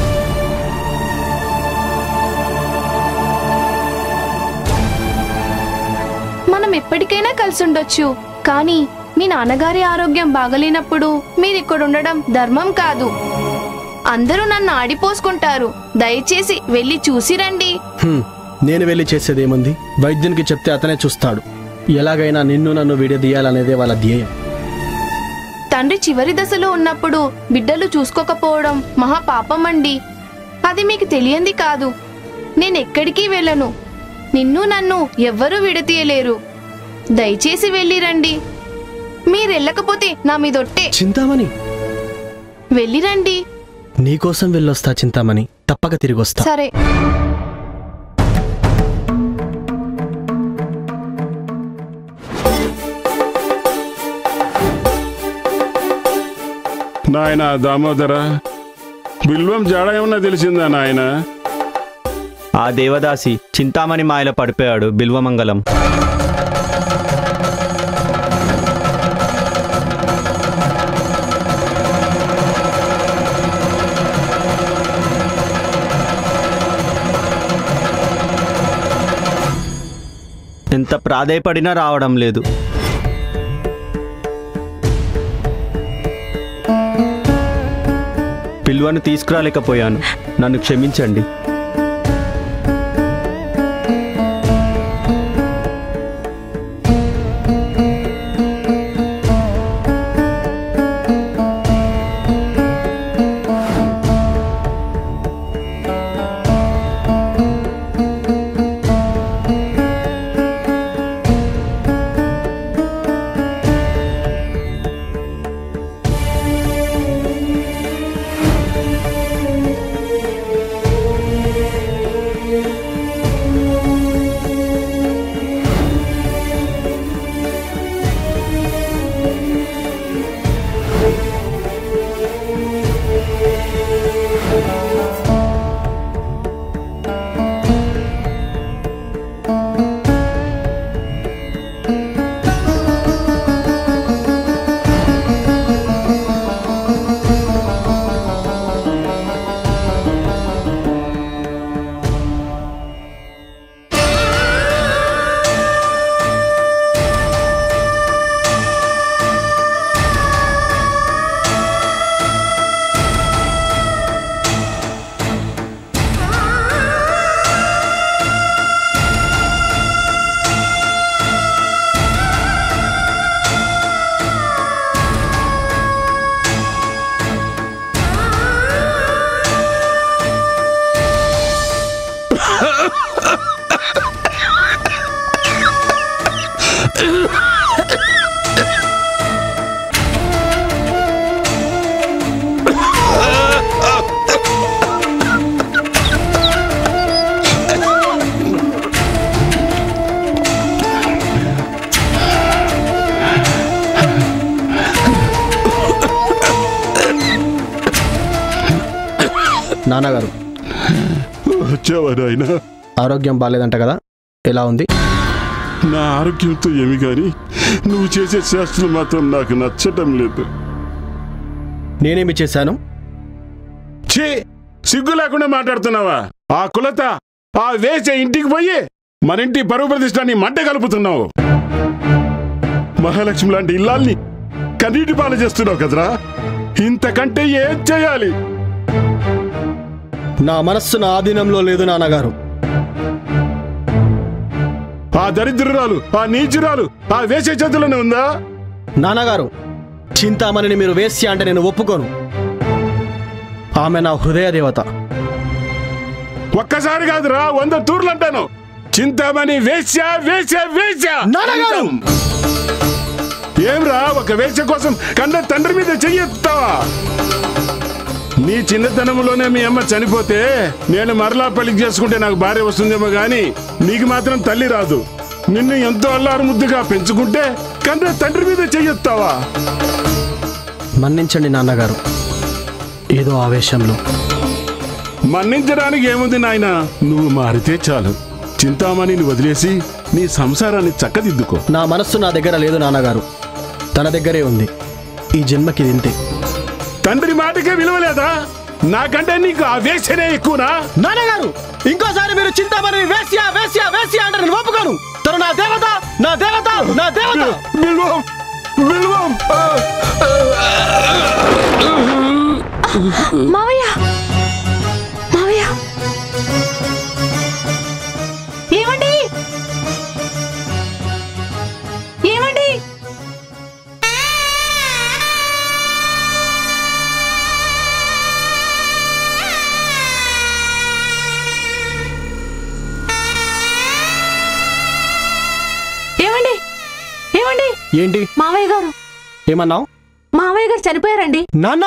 మనం ఎప్పటికైనా కలిసి ఉండొచ్చు కానీ మీ నాన్నగారి ఆరోగ్యం బాగలేనప్పుడు మీరు ఇక్కడ ఉండడం ధర్మం కాదు అందరూ నన్ను ఆడిపోసుకుంటారు దయచేసి వెళ్ళి చూసి రండి హ్మ్, నేను వెళ్ళి చేసేదేముంది వైద్యునికి చెప్తే అతనే చూస్తాడు ఎలాగైనా నిన్ను నన్ను విడదీయాలనేదే వాళ్ళ ధ్యేయం తండ్రి చివరి దశలో ఉన్నప్పుడు బిడ్డలు చూసుకోకపోవడం మహా పాపం అండి అది మీకు తెలియంది కాదు నేను ఎక్కడికి వెళ్ళను నిన్ను నన్ను ఎవ్వరూ విడతీయలేరు దయచేసి వెళ్ళి రండి మీరెళ్ళకపోతే నా మీదొట్టే చింతామణి వెళ్ళిరండి నీకోసం వెళ్ళొస్తా చింతామణి తప్పక తిరిగొస్తా సరే నాయన దామోదర బిల్వం జాడ ఏమన్నా తెలిసిందా నాయన ఆ దేవదాసి చింతామణి మాయలో పడిపోయాడు బిల్వమంగళం ఎంత ప్రాధేయపడినా రావడం లేదు పిల్వను తీసుకురాలేకపోయాను నన్ను క్షమించండి నాన్నగారు వచ్చావా నాయన ఆరోగ్యం బాగాలేదంట కదా ఎలా ఉంది నా ఆరోగ్యంతో ఏమి కానీ నువ్వు చేసే శాస్త్రం మాత్రం నాకు నచ్చటం లేదు నేనేమి చేశాను ఛీ సిగ్గు లేకుండా మాట్లాడుతున్నావా ఆ కులత ఆ వేసే ఇంటికి పోయి మన ఇంటి పరువు ప్రతిష్టాన్ని మంట కలుపుతున్నావు మహాలక్ష్మి లాంటి ఇల్లాల్ని కన్నీటి పాలు చేస్తున్నావు కదరా ఇంతకంటే ఏం చేయాలి నా మనస్సు నా ఆధీనంలో లేదు నాన్నగారు ఆ దరిద్రురాలు ఆ నీచురాలు ఆ వేసే చేతుల్లోనే ఉందా నాన్నగారు చింతామణిని మీరు వేశ్య అంటే నేను ఒప్పుకోను ఆమె నా హృదయ దేవత ఒక్కసారి కాదురా వంద తూర్లు అంటాను చింతామణి వేశ్య వేశ్య వేశ్య నాన్నగారు! ఏమ్రా ఒక వేశ్య కోసం కన్న తండ్రి మీద చెయ్యెత్తావా నీ చిన్నతనంలోనే మీ అమ్మ చనిపోతే నేను మరలా పెళ్లి చేసుకుంటే నాకు భార్య వస్తుందేమో గాని నీకు మాత్రం తల్లి రాదు నిన్ను ఎంతో అల్లారు ముద్దుగా పెంచుకుంటే కన్న తండ్రి మీద చెయ్యెత్తావా మన్నించండి నాన్నగారు ఏదో ఆవేశంలో మన్నించడానికి ఏముంది నాయన నువ్వు మారితే చాలు చింతామణిని వదిలేసి నీ సంసారాన్ని చక్కదిద్దుకో నా మనస్సు నా దగ్గర లేదు నాన్నగారు తన దగ్గరే ఉంది ఈ జన్మకి ఇంతే తండ్రి మాటకే విలువలేదా నాకంటే నీకు ఆ వేసనే ఎక్కువనా నాన్నగారు ఇంకోసారి మీరు చింతామణి వేశ్య వేశ్య వేశ్య అంటే నేను ఒప్పుకోను తను నా దేవత నా దేవత నా దేవత విలువం విలువం మావయ్య మావయ్య ఏమండి ఏమండి ఏమండి ఏమండి ఏంటి మావయ్య గారు ఏమన్నావు మావయ్య గారు చనిపోయారండి నాన్న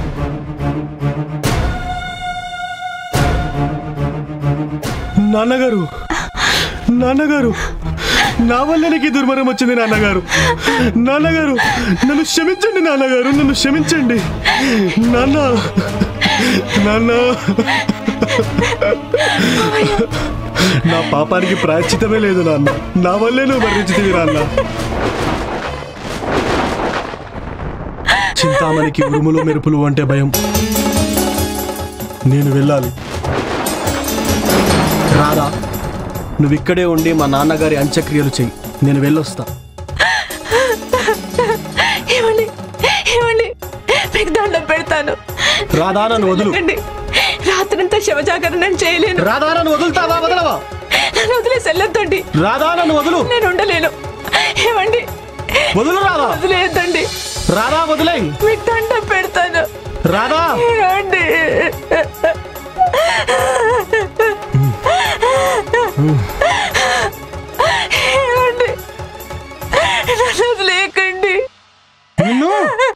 నాన్నగారు నాన్నగారు నా వల్ల నీకు ఈ దుర్మరణం వచ్చింది నాన్నగారు నాన్నగారు నన్ను క్షమించండి నాన్నగారు నన్ను క్షమించండి నాన్న నాన్న నా పాపానికి ప్రాయశ్చితమే లేదు నాన్న నా వల్లే నువ్వు మరణించితివి నాన్న చింతామణికి ఉరుములు మెరుపులు అంటే భయం నేను వెళ్ళాలి రాదా నువ్వు ఇక్కడే ఉండి మా నాన్నగారి అంత్యక్రియలు చెయ్యి నేను వెళ్ళొస్తా ఏమండి ఏమండి మీకు దండం పెడతాను రాధా నన్ను వదులు అండి రాత్రంతా శవజాగరణ నేను చేయలేను రాధా నన్ను వదులుతావా వదలవా నన్ను వదిలేసి వెళ్ళొద్దండి రాధా నన్ను వదులు నేను ఉండలేను ఏమండి వదులు రాధా వదిలేయద్దండి రాధా వదిలేయ్ మీకు దండం పెడతాను రాధా ఏమండి ఏమండి నన్ను వదిలేయకండి నిన్ను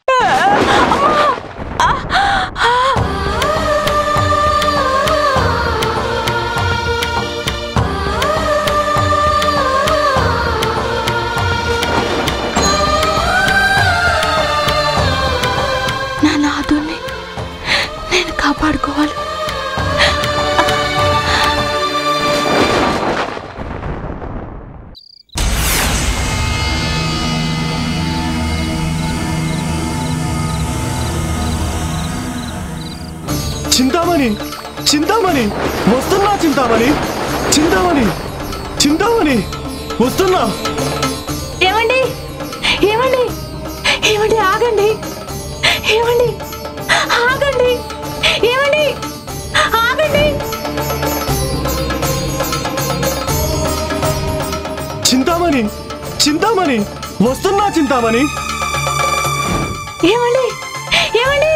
నా నాదుని నేను కాపాడుకోవాలి చింతామణి చింతామణి వస్తున్నా చింతామణి చింతామణి చింతామణి వస్తున్నా ఏమండి ఏమండి ఏమండి ఆగండి ఏమండి ఆగండి ఏమండి ఆగండి చింతామణి చింతామణి వస్తున్నా చింతామణి ఏమండి ఏమండి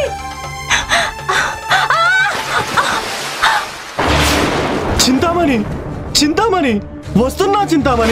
చింతామణి చింతామణి వస్తున్నా చింతామణి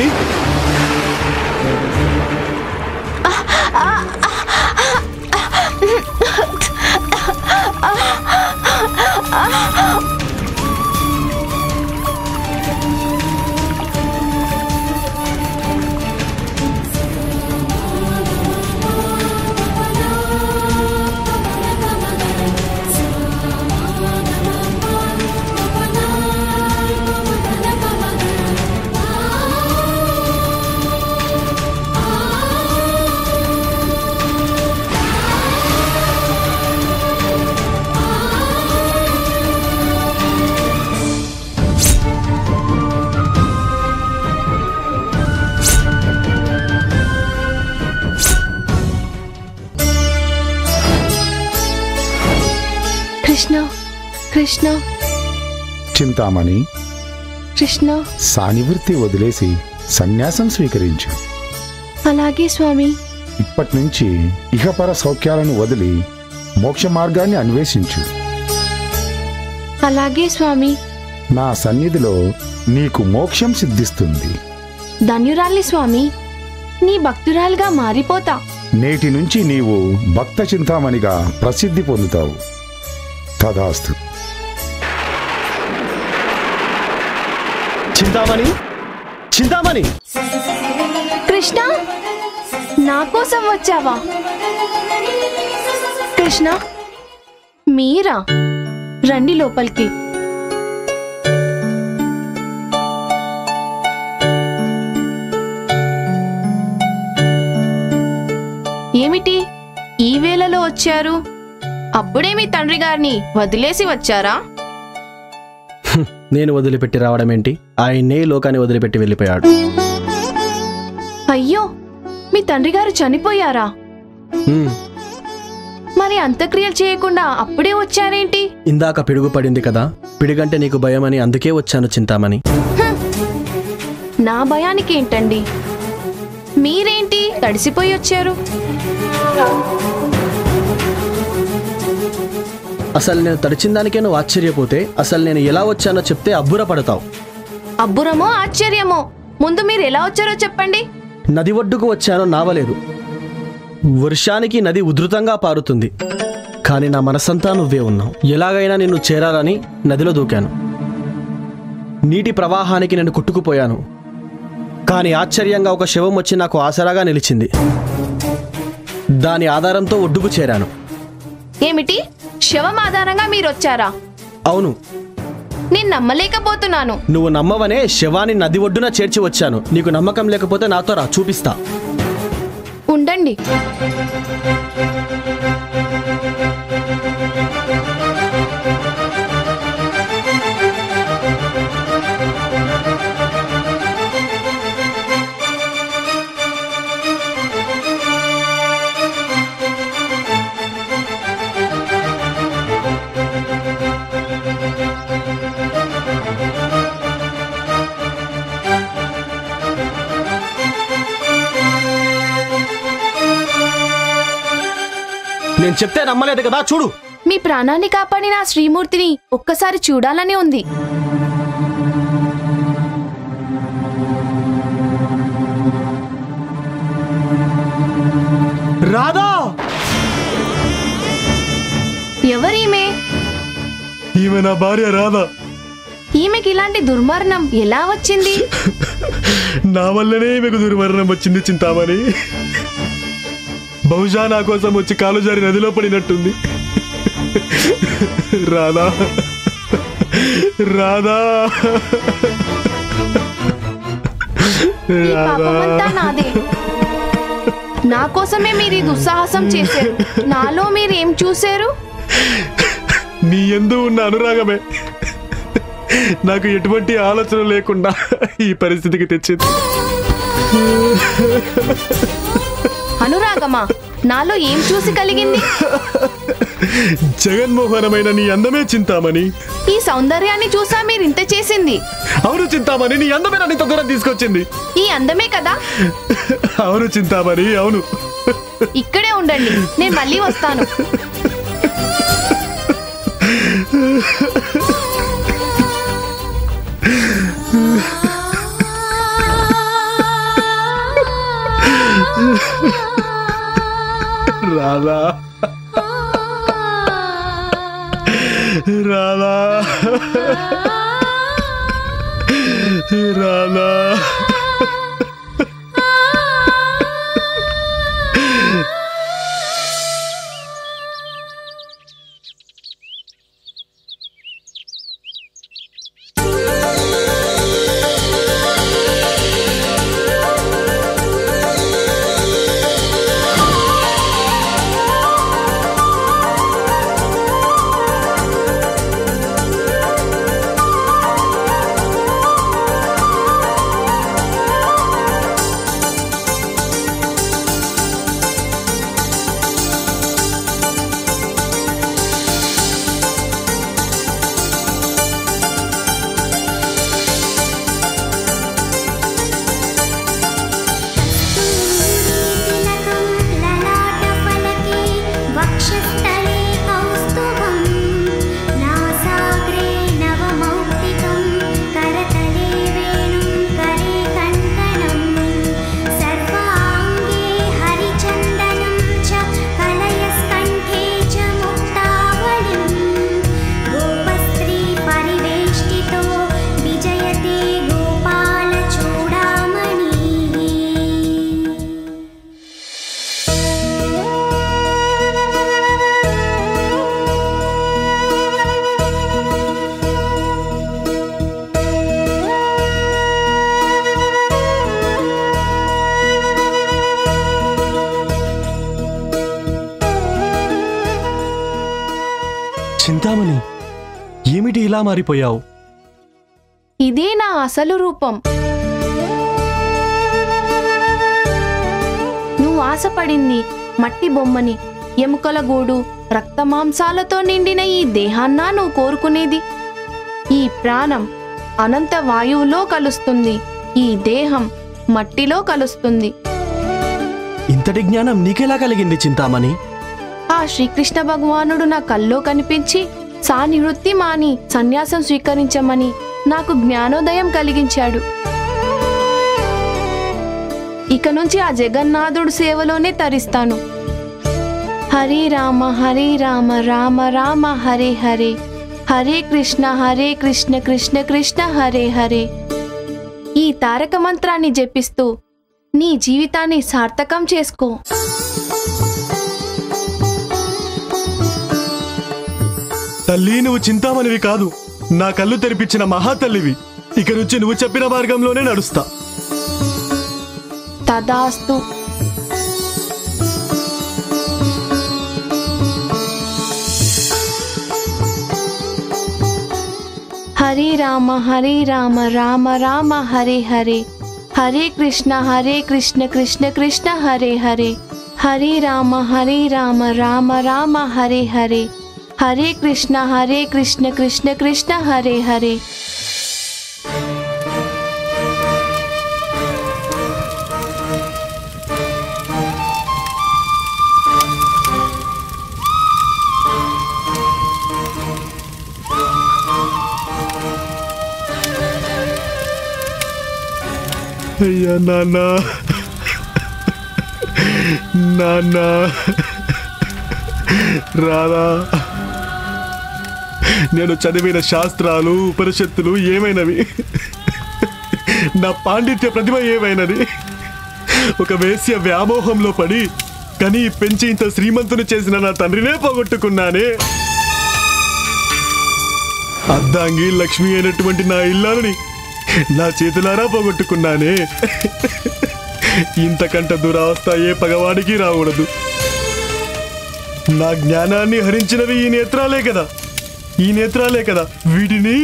ఆ కృష్ణ చింతామణి కృష్ణ సానివృత్తి వదిలేసి సన్యాసం స్వీకరించు అలాగే స్వామి ఇప్పటి నుంచి ఇహపర సౌఖ్యాలను వదిలి మోక్ష మార్గాన్ని అన్వేషించు అలాగే స్వామి నా సన్నిధిలో నీకు మోక్షం సిద్ధిస్తుంది ధన్యురాలి స్వామి నీ భక్తురాలుగా మారిపోతా నేటి నుంచి నీవు భక్త చింతామణిగా ప్రసిద్ధి పొందుతావు తదాస్తు చింతామణి చింతామణి కృష్ణ నా కోసం వచ్చావా కృష్ణ మీరా రండి లోపలికి ఏమిటి ఈ వేళలో వచ్చారు అప్పుడే మీ తండ్రి గారిని వదిలేసి వచ్చారా నేను వదిలిపెట్టి రావడం ఏంటి ఆయన్నే ఈ లోకాన్ని వదిలిపెట్టి వెళ్ళిపోయాడు అయ్యో మీ తండ్రి గారు చనిపోయారా హ్మ్, మరి అంత్యక్రియలు చేయకుండా అప్పుడే వచ్చారేంటి ఇందాక పిడుగు పడింది కదా పిడుగంటే నీకు భయమని అందుకే వచ్చాను చింతామణి నా భయానికి ఏంటండి మీరేంటి తడిసిపోయి వచ్చారు అసలు నేను తడిచిన దానికే నువ్వు ఆశ్చర్యపోతే అసలు నేను ఎలా వచ్చానో చెప్తే అబ్బుర పడతావు అబ్బురమో ఆశ్చర్యమో ముందు మీరు ఎలా వచ్చారో చెప్పండి నది ఒడ్డుకు వచ్చానో నావలేదు వర్షానికి నది ఉధృతంగా పారుతుంది కానీ నా మనసంతా నువ్వే ఉన్నావు ఎలాగైనా నిన్ను చేరాలని నదిలో దూకాను నీటి ప్రవాహానికి నేను కొట్టుకుపోయాను కానీ ఆశ్చర్యంగా ఒక శవం వచ్చి నాకు ఆసరాగా నిలిచింది దాని ఆధారంతో ఒడ్డుకు చేరాను ఏమిటి శవం ఆధారంగా మీరు వచ్చారా అవును నేను నమ్మలేకపోతున్నాను నువ్వు నమ్మవనే శవాన్ని నది ఒడ్డున చేర్చి వచ్చాను నీకు నమ్మకం లేకపోతే నాతో రా చూపిస్తా ఉండండి నేను చెప్తే నమ్మలేదు కదా చూడు మీ ప్రాణాన్ని కాపాడిన ఆ శ్రీమూర్తిని ఒక్కసారి చూడాలని ఉంది రాధా ఎవరీమే ఈమె నా భార్య రాధా ఈమెకి ఇలాంటి దుర్మరణం ఎలా వచ్చింది నా వల్లనే ఈమెకు దుర్మరణం వచ్చింది చింతామణి బహుశా నా కోసం వచ్చి కాలు జారి నదిలో పడినట్టుంది రాధా రాధా ఈ పాపమంతా నాదే నా కోసమే మీరు ఈ దుస్సాహసం చేశారు నాలో మీరు ఏం చూశారు నీ ఎందు ఉన్న అనురాగమే నాకు ఎటువంటి ఆలోచన లేకుండా ఈ పరిస్థితికి తెచ్చింది అనురాగమా నాలో ఏం చూసి కలిగింది జగన్మోహనమైన నీ అందమే చింతామణి ఈ సౌందర్యాన్ని చూసా మీరు ఇంత చేసింది అవును చింతామణి నీ అందమే నన్ను ఇంత దూరం తీసుకొచ్చింది ఈ అందమే కదా అవును చింతామణి అవును ఇక్కడే ఉండండి నేను మళ్ళీ వస్తాను రాధా రాధా రాధా చింతామణి ఏమిటి ఇలా మారిపోయావు ఇదే నా అసలు రూపం నువ్వు ఆశపడింది మట్టి బొమ్మని ఎముకల గూడు రక్తమాంసాలతో నిండిన ఈ దేహాన్నా నువ్వు కోరుకునేది ఈ ప్రాణం అనంత వాయువులో కలుస్తుంది ఈ దేహం మట్టిలో కలుస్తుంది ఇంతటి జ్ఞానం నీకెలా కలిగింది చింతామణి ఆ శ్రీకృష్ణ భగవానుడు నా కల్లో కనిపించి సానివృత్తి మాని సన్యాసం స్వీకరించమని నాకు జ్ఞానోదయం కలిగించాడు ఇక నుంచి ఆ జగన్నాథుడు సేవలోనే తరిస్తాను హరే రామ హరే రామ రామ రామ హరే హరే హరే కృష్ణ హరే కృష్ణ కృష్ణ కృష్ణ హరే హరే ఈ తారక మంత్రాన్ని జపిస్తూ నీ జీవితాన్ని సార్థకం చేసుకో తల్లి నువ్వు చింతామణివి కాదు నా కళ్ళు తెరిపించిన మహాతల్లివి ఇక నుంచి నువ్వు చెప్పిన మార్గంలోనే నడుస్తా తదాస్తు హరే రామ హరే రామ రామ రామ హరే హరే హరే కృష్ణ హరే కృష్ణ కృష్ణ కృష్ణ హరే హరే హరే రామ హరే రామ రామ రామ హరే హరే హరే కృష్ణ హరే కృష్ణ కృష్ణ కృష్ణ హరే హరే అయ్యా నాన్న నాన్న రాదా నేను చదివిన శాస్త్రాలు ఉపనిషత్తులు ఏమైనవి నా పాండిత్య ప్రతిభ ఏమైనది ఒక వేశ్య వ్యామోహంలో పడి కని పెంచి ఇంత శ్రీమంతుని చేసిన నా తండ్రినే పోగొట్టుకున్నానే అద్దాంగి లక్ష్మి అయినటువంటి నా ఇల్లాలని నా చేతులారా పోగొట్టుకున్నానే ఇంతకంట దురావస్థ ఏ పగవాడికి రాకూడదు నా జ్ఞానాన్ని హరించినవి ఈ నేత్రాలే కదా ఈ నేత్రాలే కదా వీటిని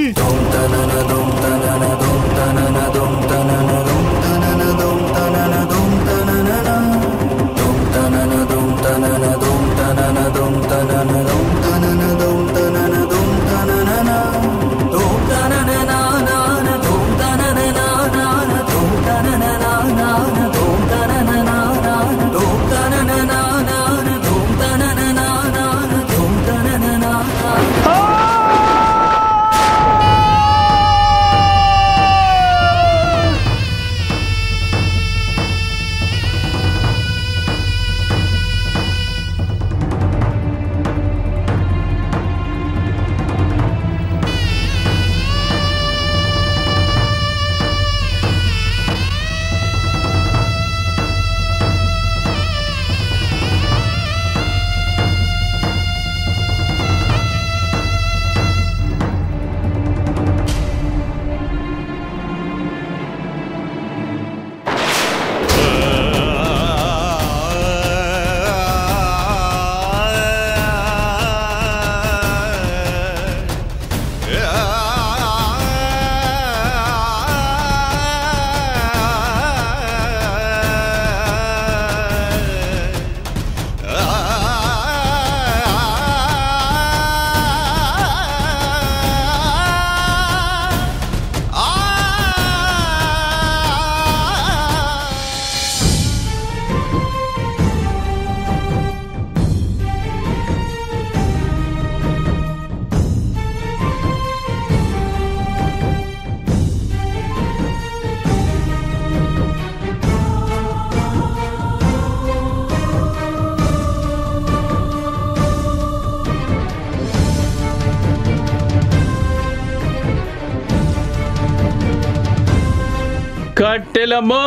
కట్టెలమ్మో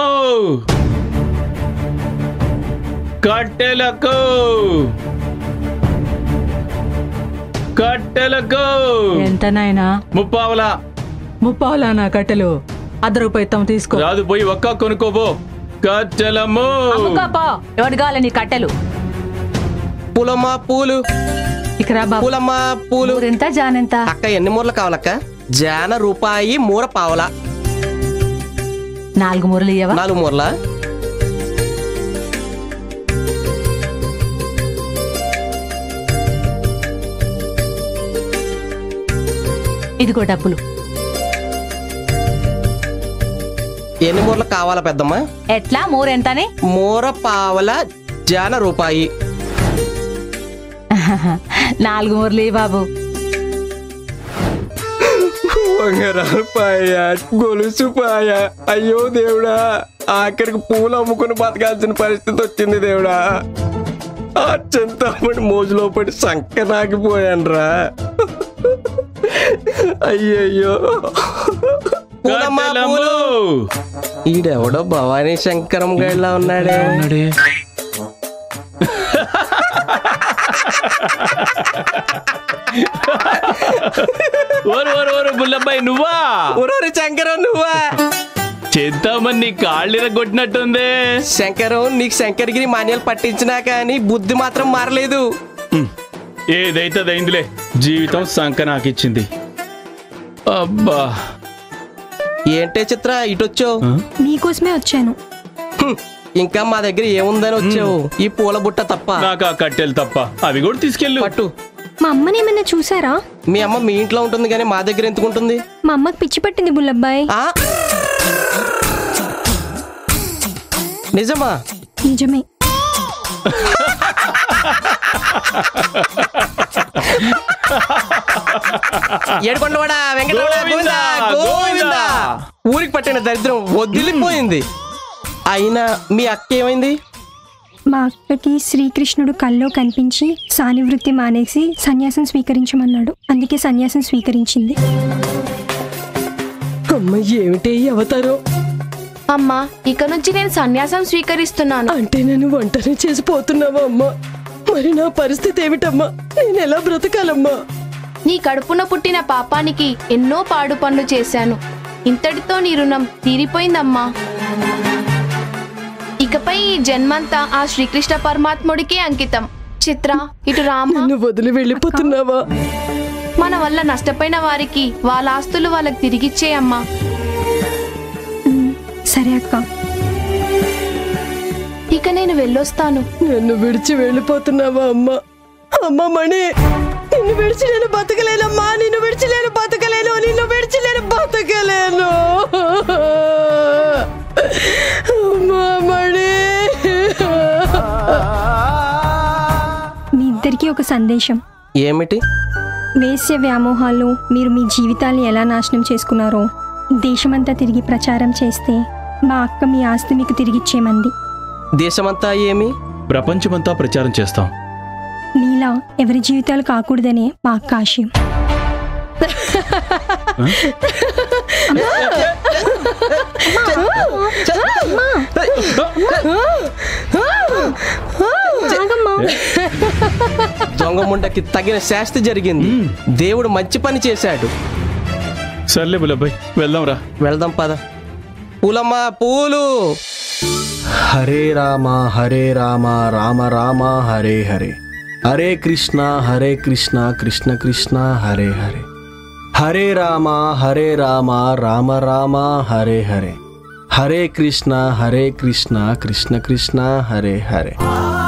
కట్టెలకు కట్టెలకు ఎంత నాయనా ముప్పావలా ముప్పావులా నా కట్టెలు అర్ధ రూపాయి ఇస్తాం తీసుకో రాదు పోయి ఒక్క కొనుక్కోబో కట్టెలమ్మో అమ్ముకోపో ఎవడు కావాలి నీ కట్టెలు పూలమ్మా పూలు ఇక్కడ బాబు పూలమ్మ పూలు ఎంత జానెంత అక్క ఎన్ని మూరలు కావాలక్క జాన రూపాయి మూర పావల నాలుగు మూరలు ఇయ్యవా నాలుగు మూరల ఇదిగో డబ్బులు ఎన్ని మూరలు కావాలా పెద్దమ్మ ఎట్లా మూరెంతని మూర పావల జాన రూపాయి నాలుగు మూరలు ఇయ్యి బాబు బంగారాలు పాయ గొలుసు పాయ అయ్యో దేవుడా ఆఖరికి పూలు అమ్ముకుని బతకాల్సిన పరిస్థితి వచ్చింది దేవుడా ఆ చింతామణి మోజులో పడి సంక నాకిపోయానురా అయ్యయ్యో పూలమ్మా, పూలు. ఈడెవడో భవానీ శంకరం గడిలా ఉన్నాడే ఓరు ఓరు ఓరు బుల్లబ్బాయి నువ్వా ఊరూరి శంకరం నువ్వా చేద్దామని నీ కాళ్ళు కొట్టినట్టుంది శంకరం నీకు శంకరగిరి మాన్యాలు పట్టించినా కానీ బుద్ధి మాత్రం మారలేదు ఏదైతే అదైందిలే జీవితం సంక నాకిచ్చింది అబ్బా ఏంటే చిత్ర ఇటొచ్చావు మీకోసమే వచ్చాను ఇంకా మా దగ్గర ఏముందని వచ్చావు ఈ పూల బుట్ట తప్ప నాకు ఆ కట్టెలు తప్ప అవి కూడా తీసుకెళ్ళు పట్టు మా అమ్మని ఏమైనా చూసారా మీ అమ్మ మీ ఇంట్లో ఉంటుంది కానీ మా దగ్గర ఎందుకు ఉంటుంది మా అమ్మకి పిచ్చి పట్టింది బుల్లబ్బాయ్ నిజమా నిజమే ఏడుకొండవాడా వెంకటరమణ గోవిందా గోవిందా ఊరికి పట్టిన దరిద్రం వదిలిపోయింది అయినా మీ అక్క ఏమైంది మా అక్కకి శ్రీకృష్ణుడు కల్లో కనిపించి సానివృత్తి మానేసి సన్యాసం స్వీకరించమన్నాడు అందుకే సన్యాసం స్వీకరించింది అమ్మ ఏమిటి ఈ అవతారం అమ్మా ఇక నుంచి నేను సన్యాసం స్వీకరిస్తున్నాను అంటే నేను వంటనే చేసి పోతున్నావా అమ్మా మరి నా పరిస్థితి ఏమిటమ్మా నేను ఎలా బ్రతకాలమ్మా నీ కడుపున పుట్టిన పాపానికి ఎన్నో పాడు పనులు చేశాను ఇంతటితో నీ రుణం తీరిపోయిందమ్మా ఇకపై ఈ జన్మంతా ఆ శ్రీకృష్ణ పరమాత్ముడికే అంకితం చిత్ర ఇటు రామ నన్ను వదిలి వెళ్ళిపోతున్నావా మన వల్ల నష్టపోయిన వారికి వాళ్ళ ఆస్తులు వాళ్ళకి తిరిగిచ్చేయమ్మా సరే అక్క ఇక నేను వెళ్ళొస్తాను నన్ను విడిచి వెళ్ళిపోతున్నావా అమ్మా అమ్మ మణి నిన్ను విడిచి నేను బతకలేనమ్మా నిన్ను విడిచి నేను బతకలేను నిన్ను విడిచి నేను బతకలేను అమ్మా మణి మీ ఇద్దరికీ ఒక సందేశం ఏమిటి వేశ్య వ్యామోహాల్లో మీరు మీ జీవితాన్ని ఎలా నాశనం చేసుకున్నారో దేశమంతా తిరిగి ప్రచారం చేస్తే మా అక్క మీ ఆస్తి మీకు తిరిగిచ్చేమంది దేశమంతా ఏమి ప్రపంచమంతా ప్రచారం చేస్తాం నీలా ఎవరి జీవితాలు కాకూడదనే మా అక్క ఆశయం దొంగ ముండకి తగిన శాస్తి జరిగింది దేవుడు మంచి పని చేశాడు సర్లే బుల్లబ్బాయి వెళ్దాం రా వెళ్దాం పద పూలమ్మ పూలు హరే రామ హరే రామ రామ రామ హరే హరే హరే కృష్ణ హరే కృష్ణ కృష్ణ కృష్ణ హరే హరే హరే రామ హరే రామ రామ రామ హరే హరే హరే కృష్ణ హరే కృష్ణ కృష్ణ కృష్ణ హరే హరే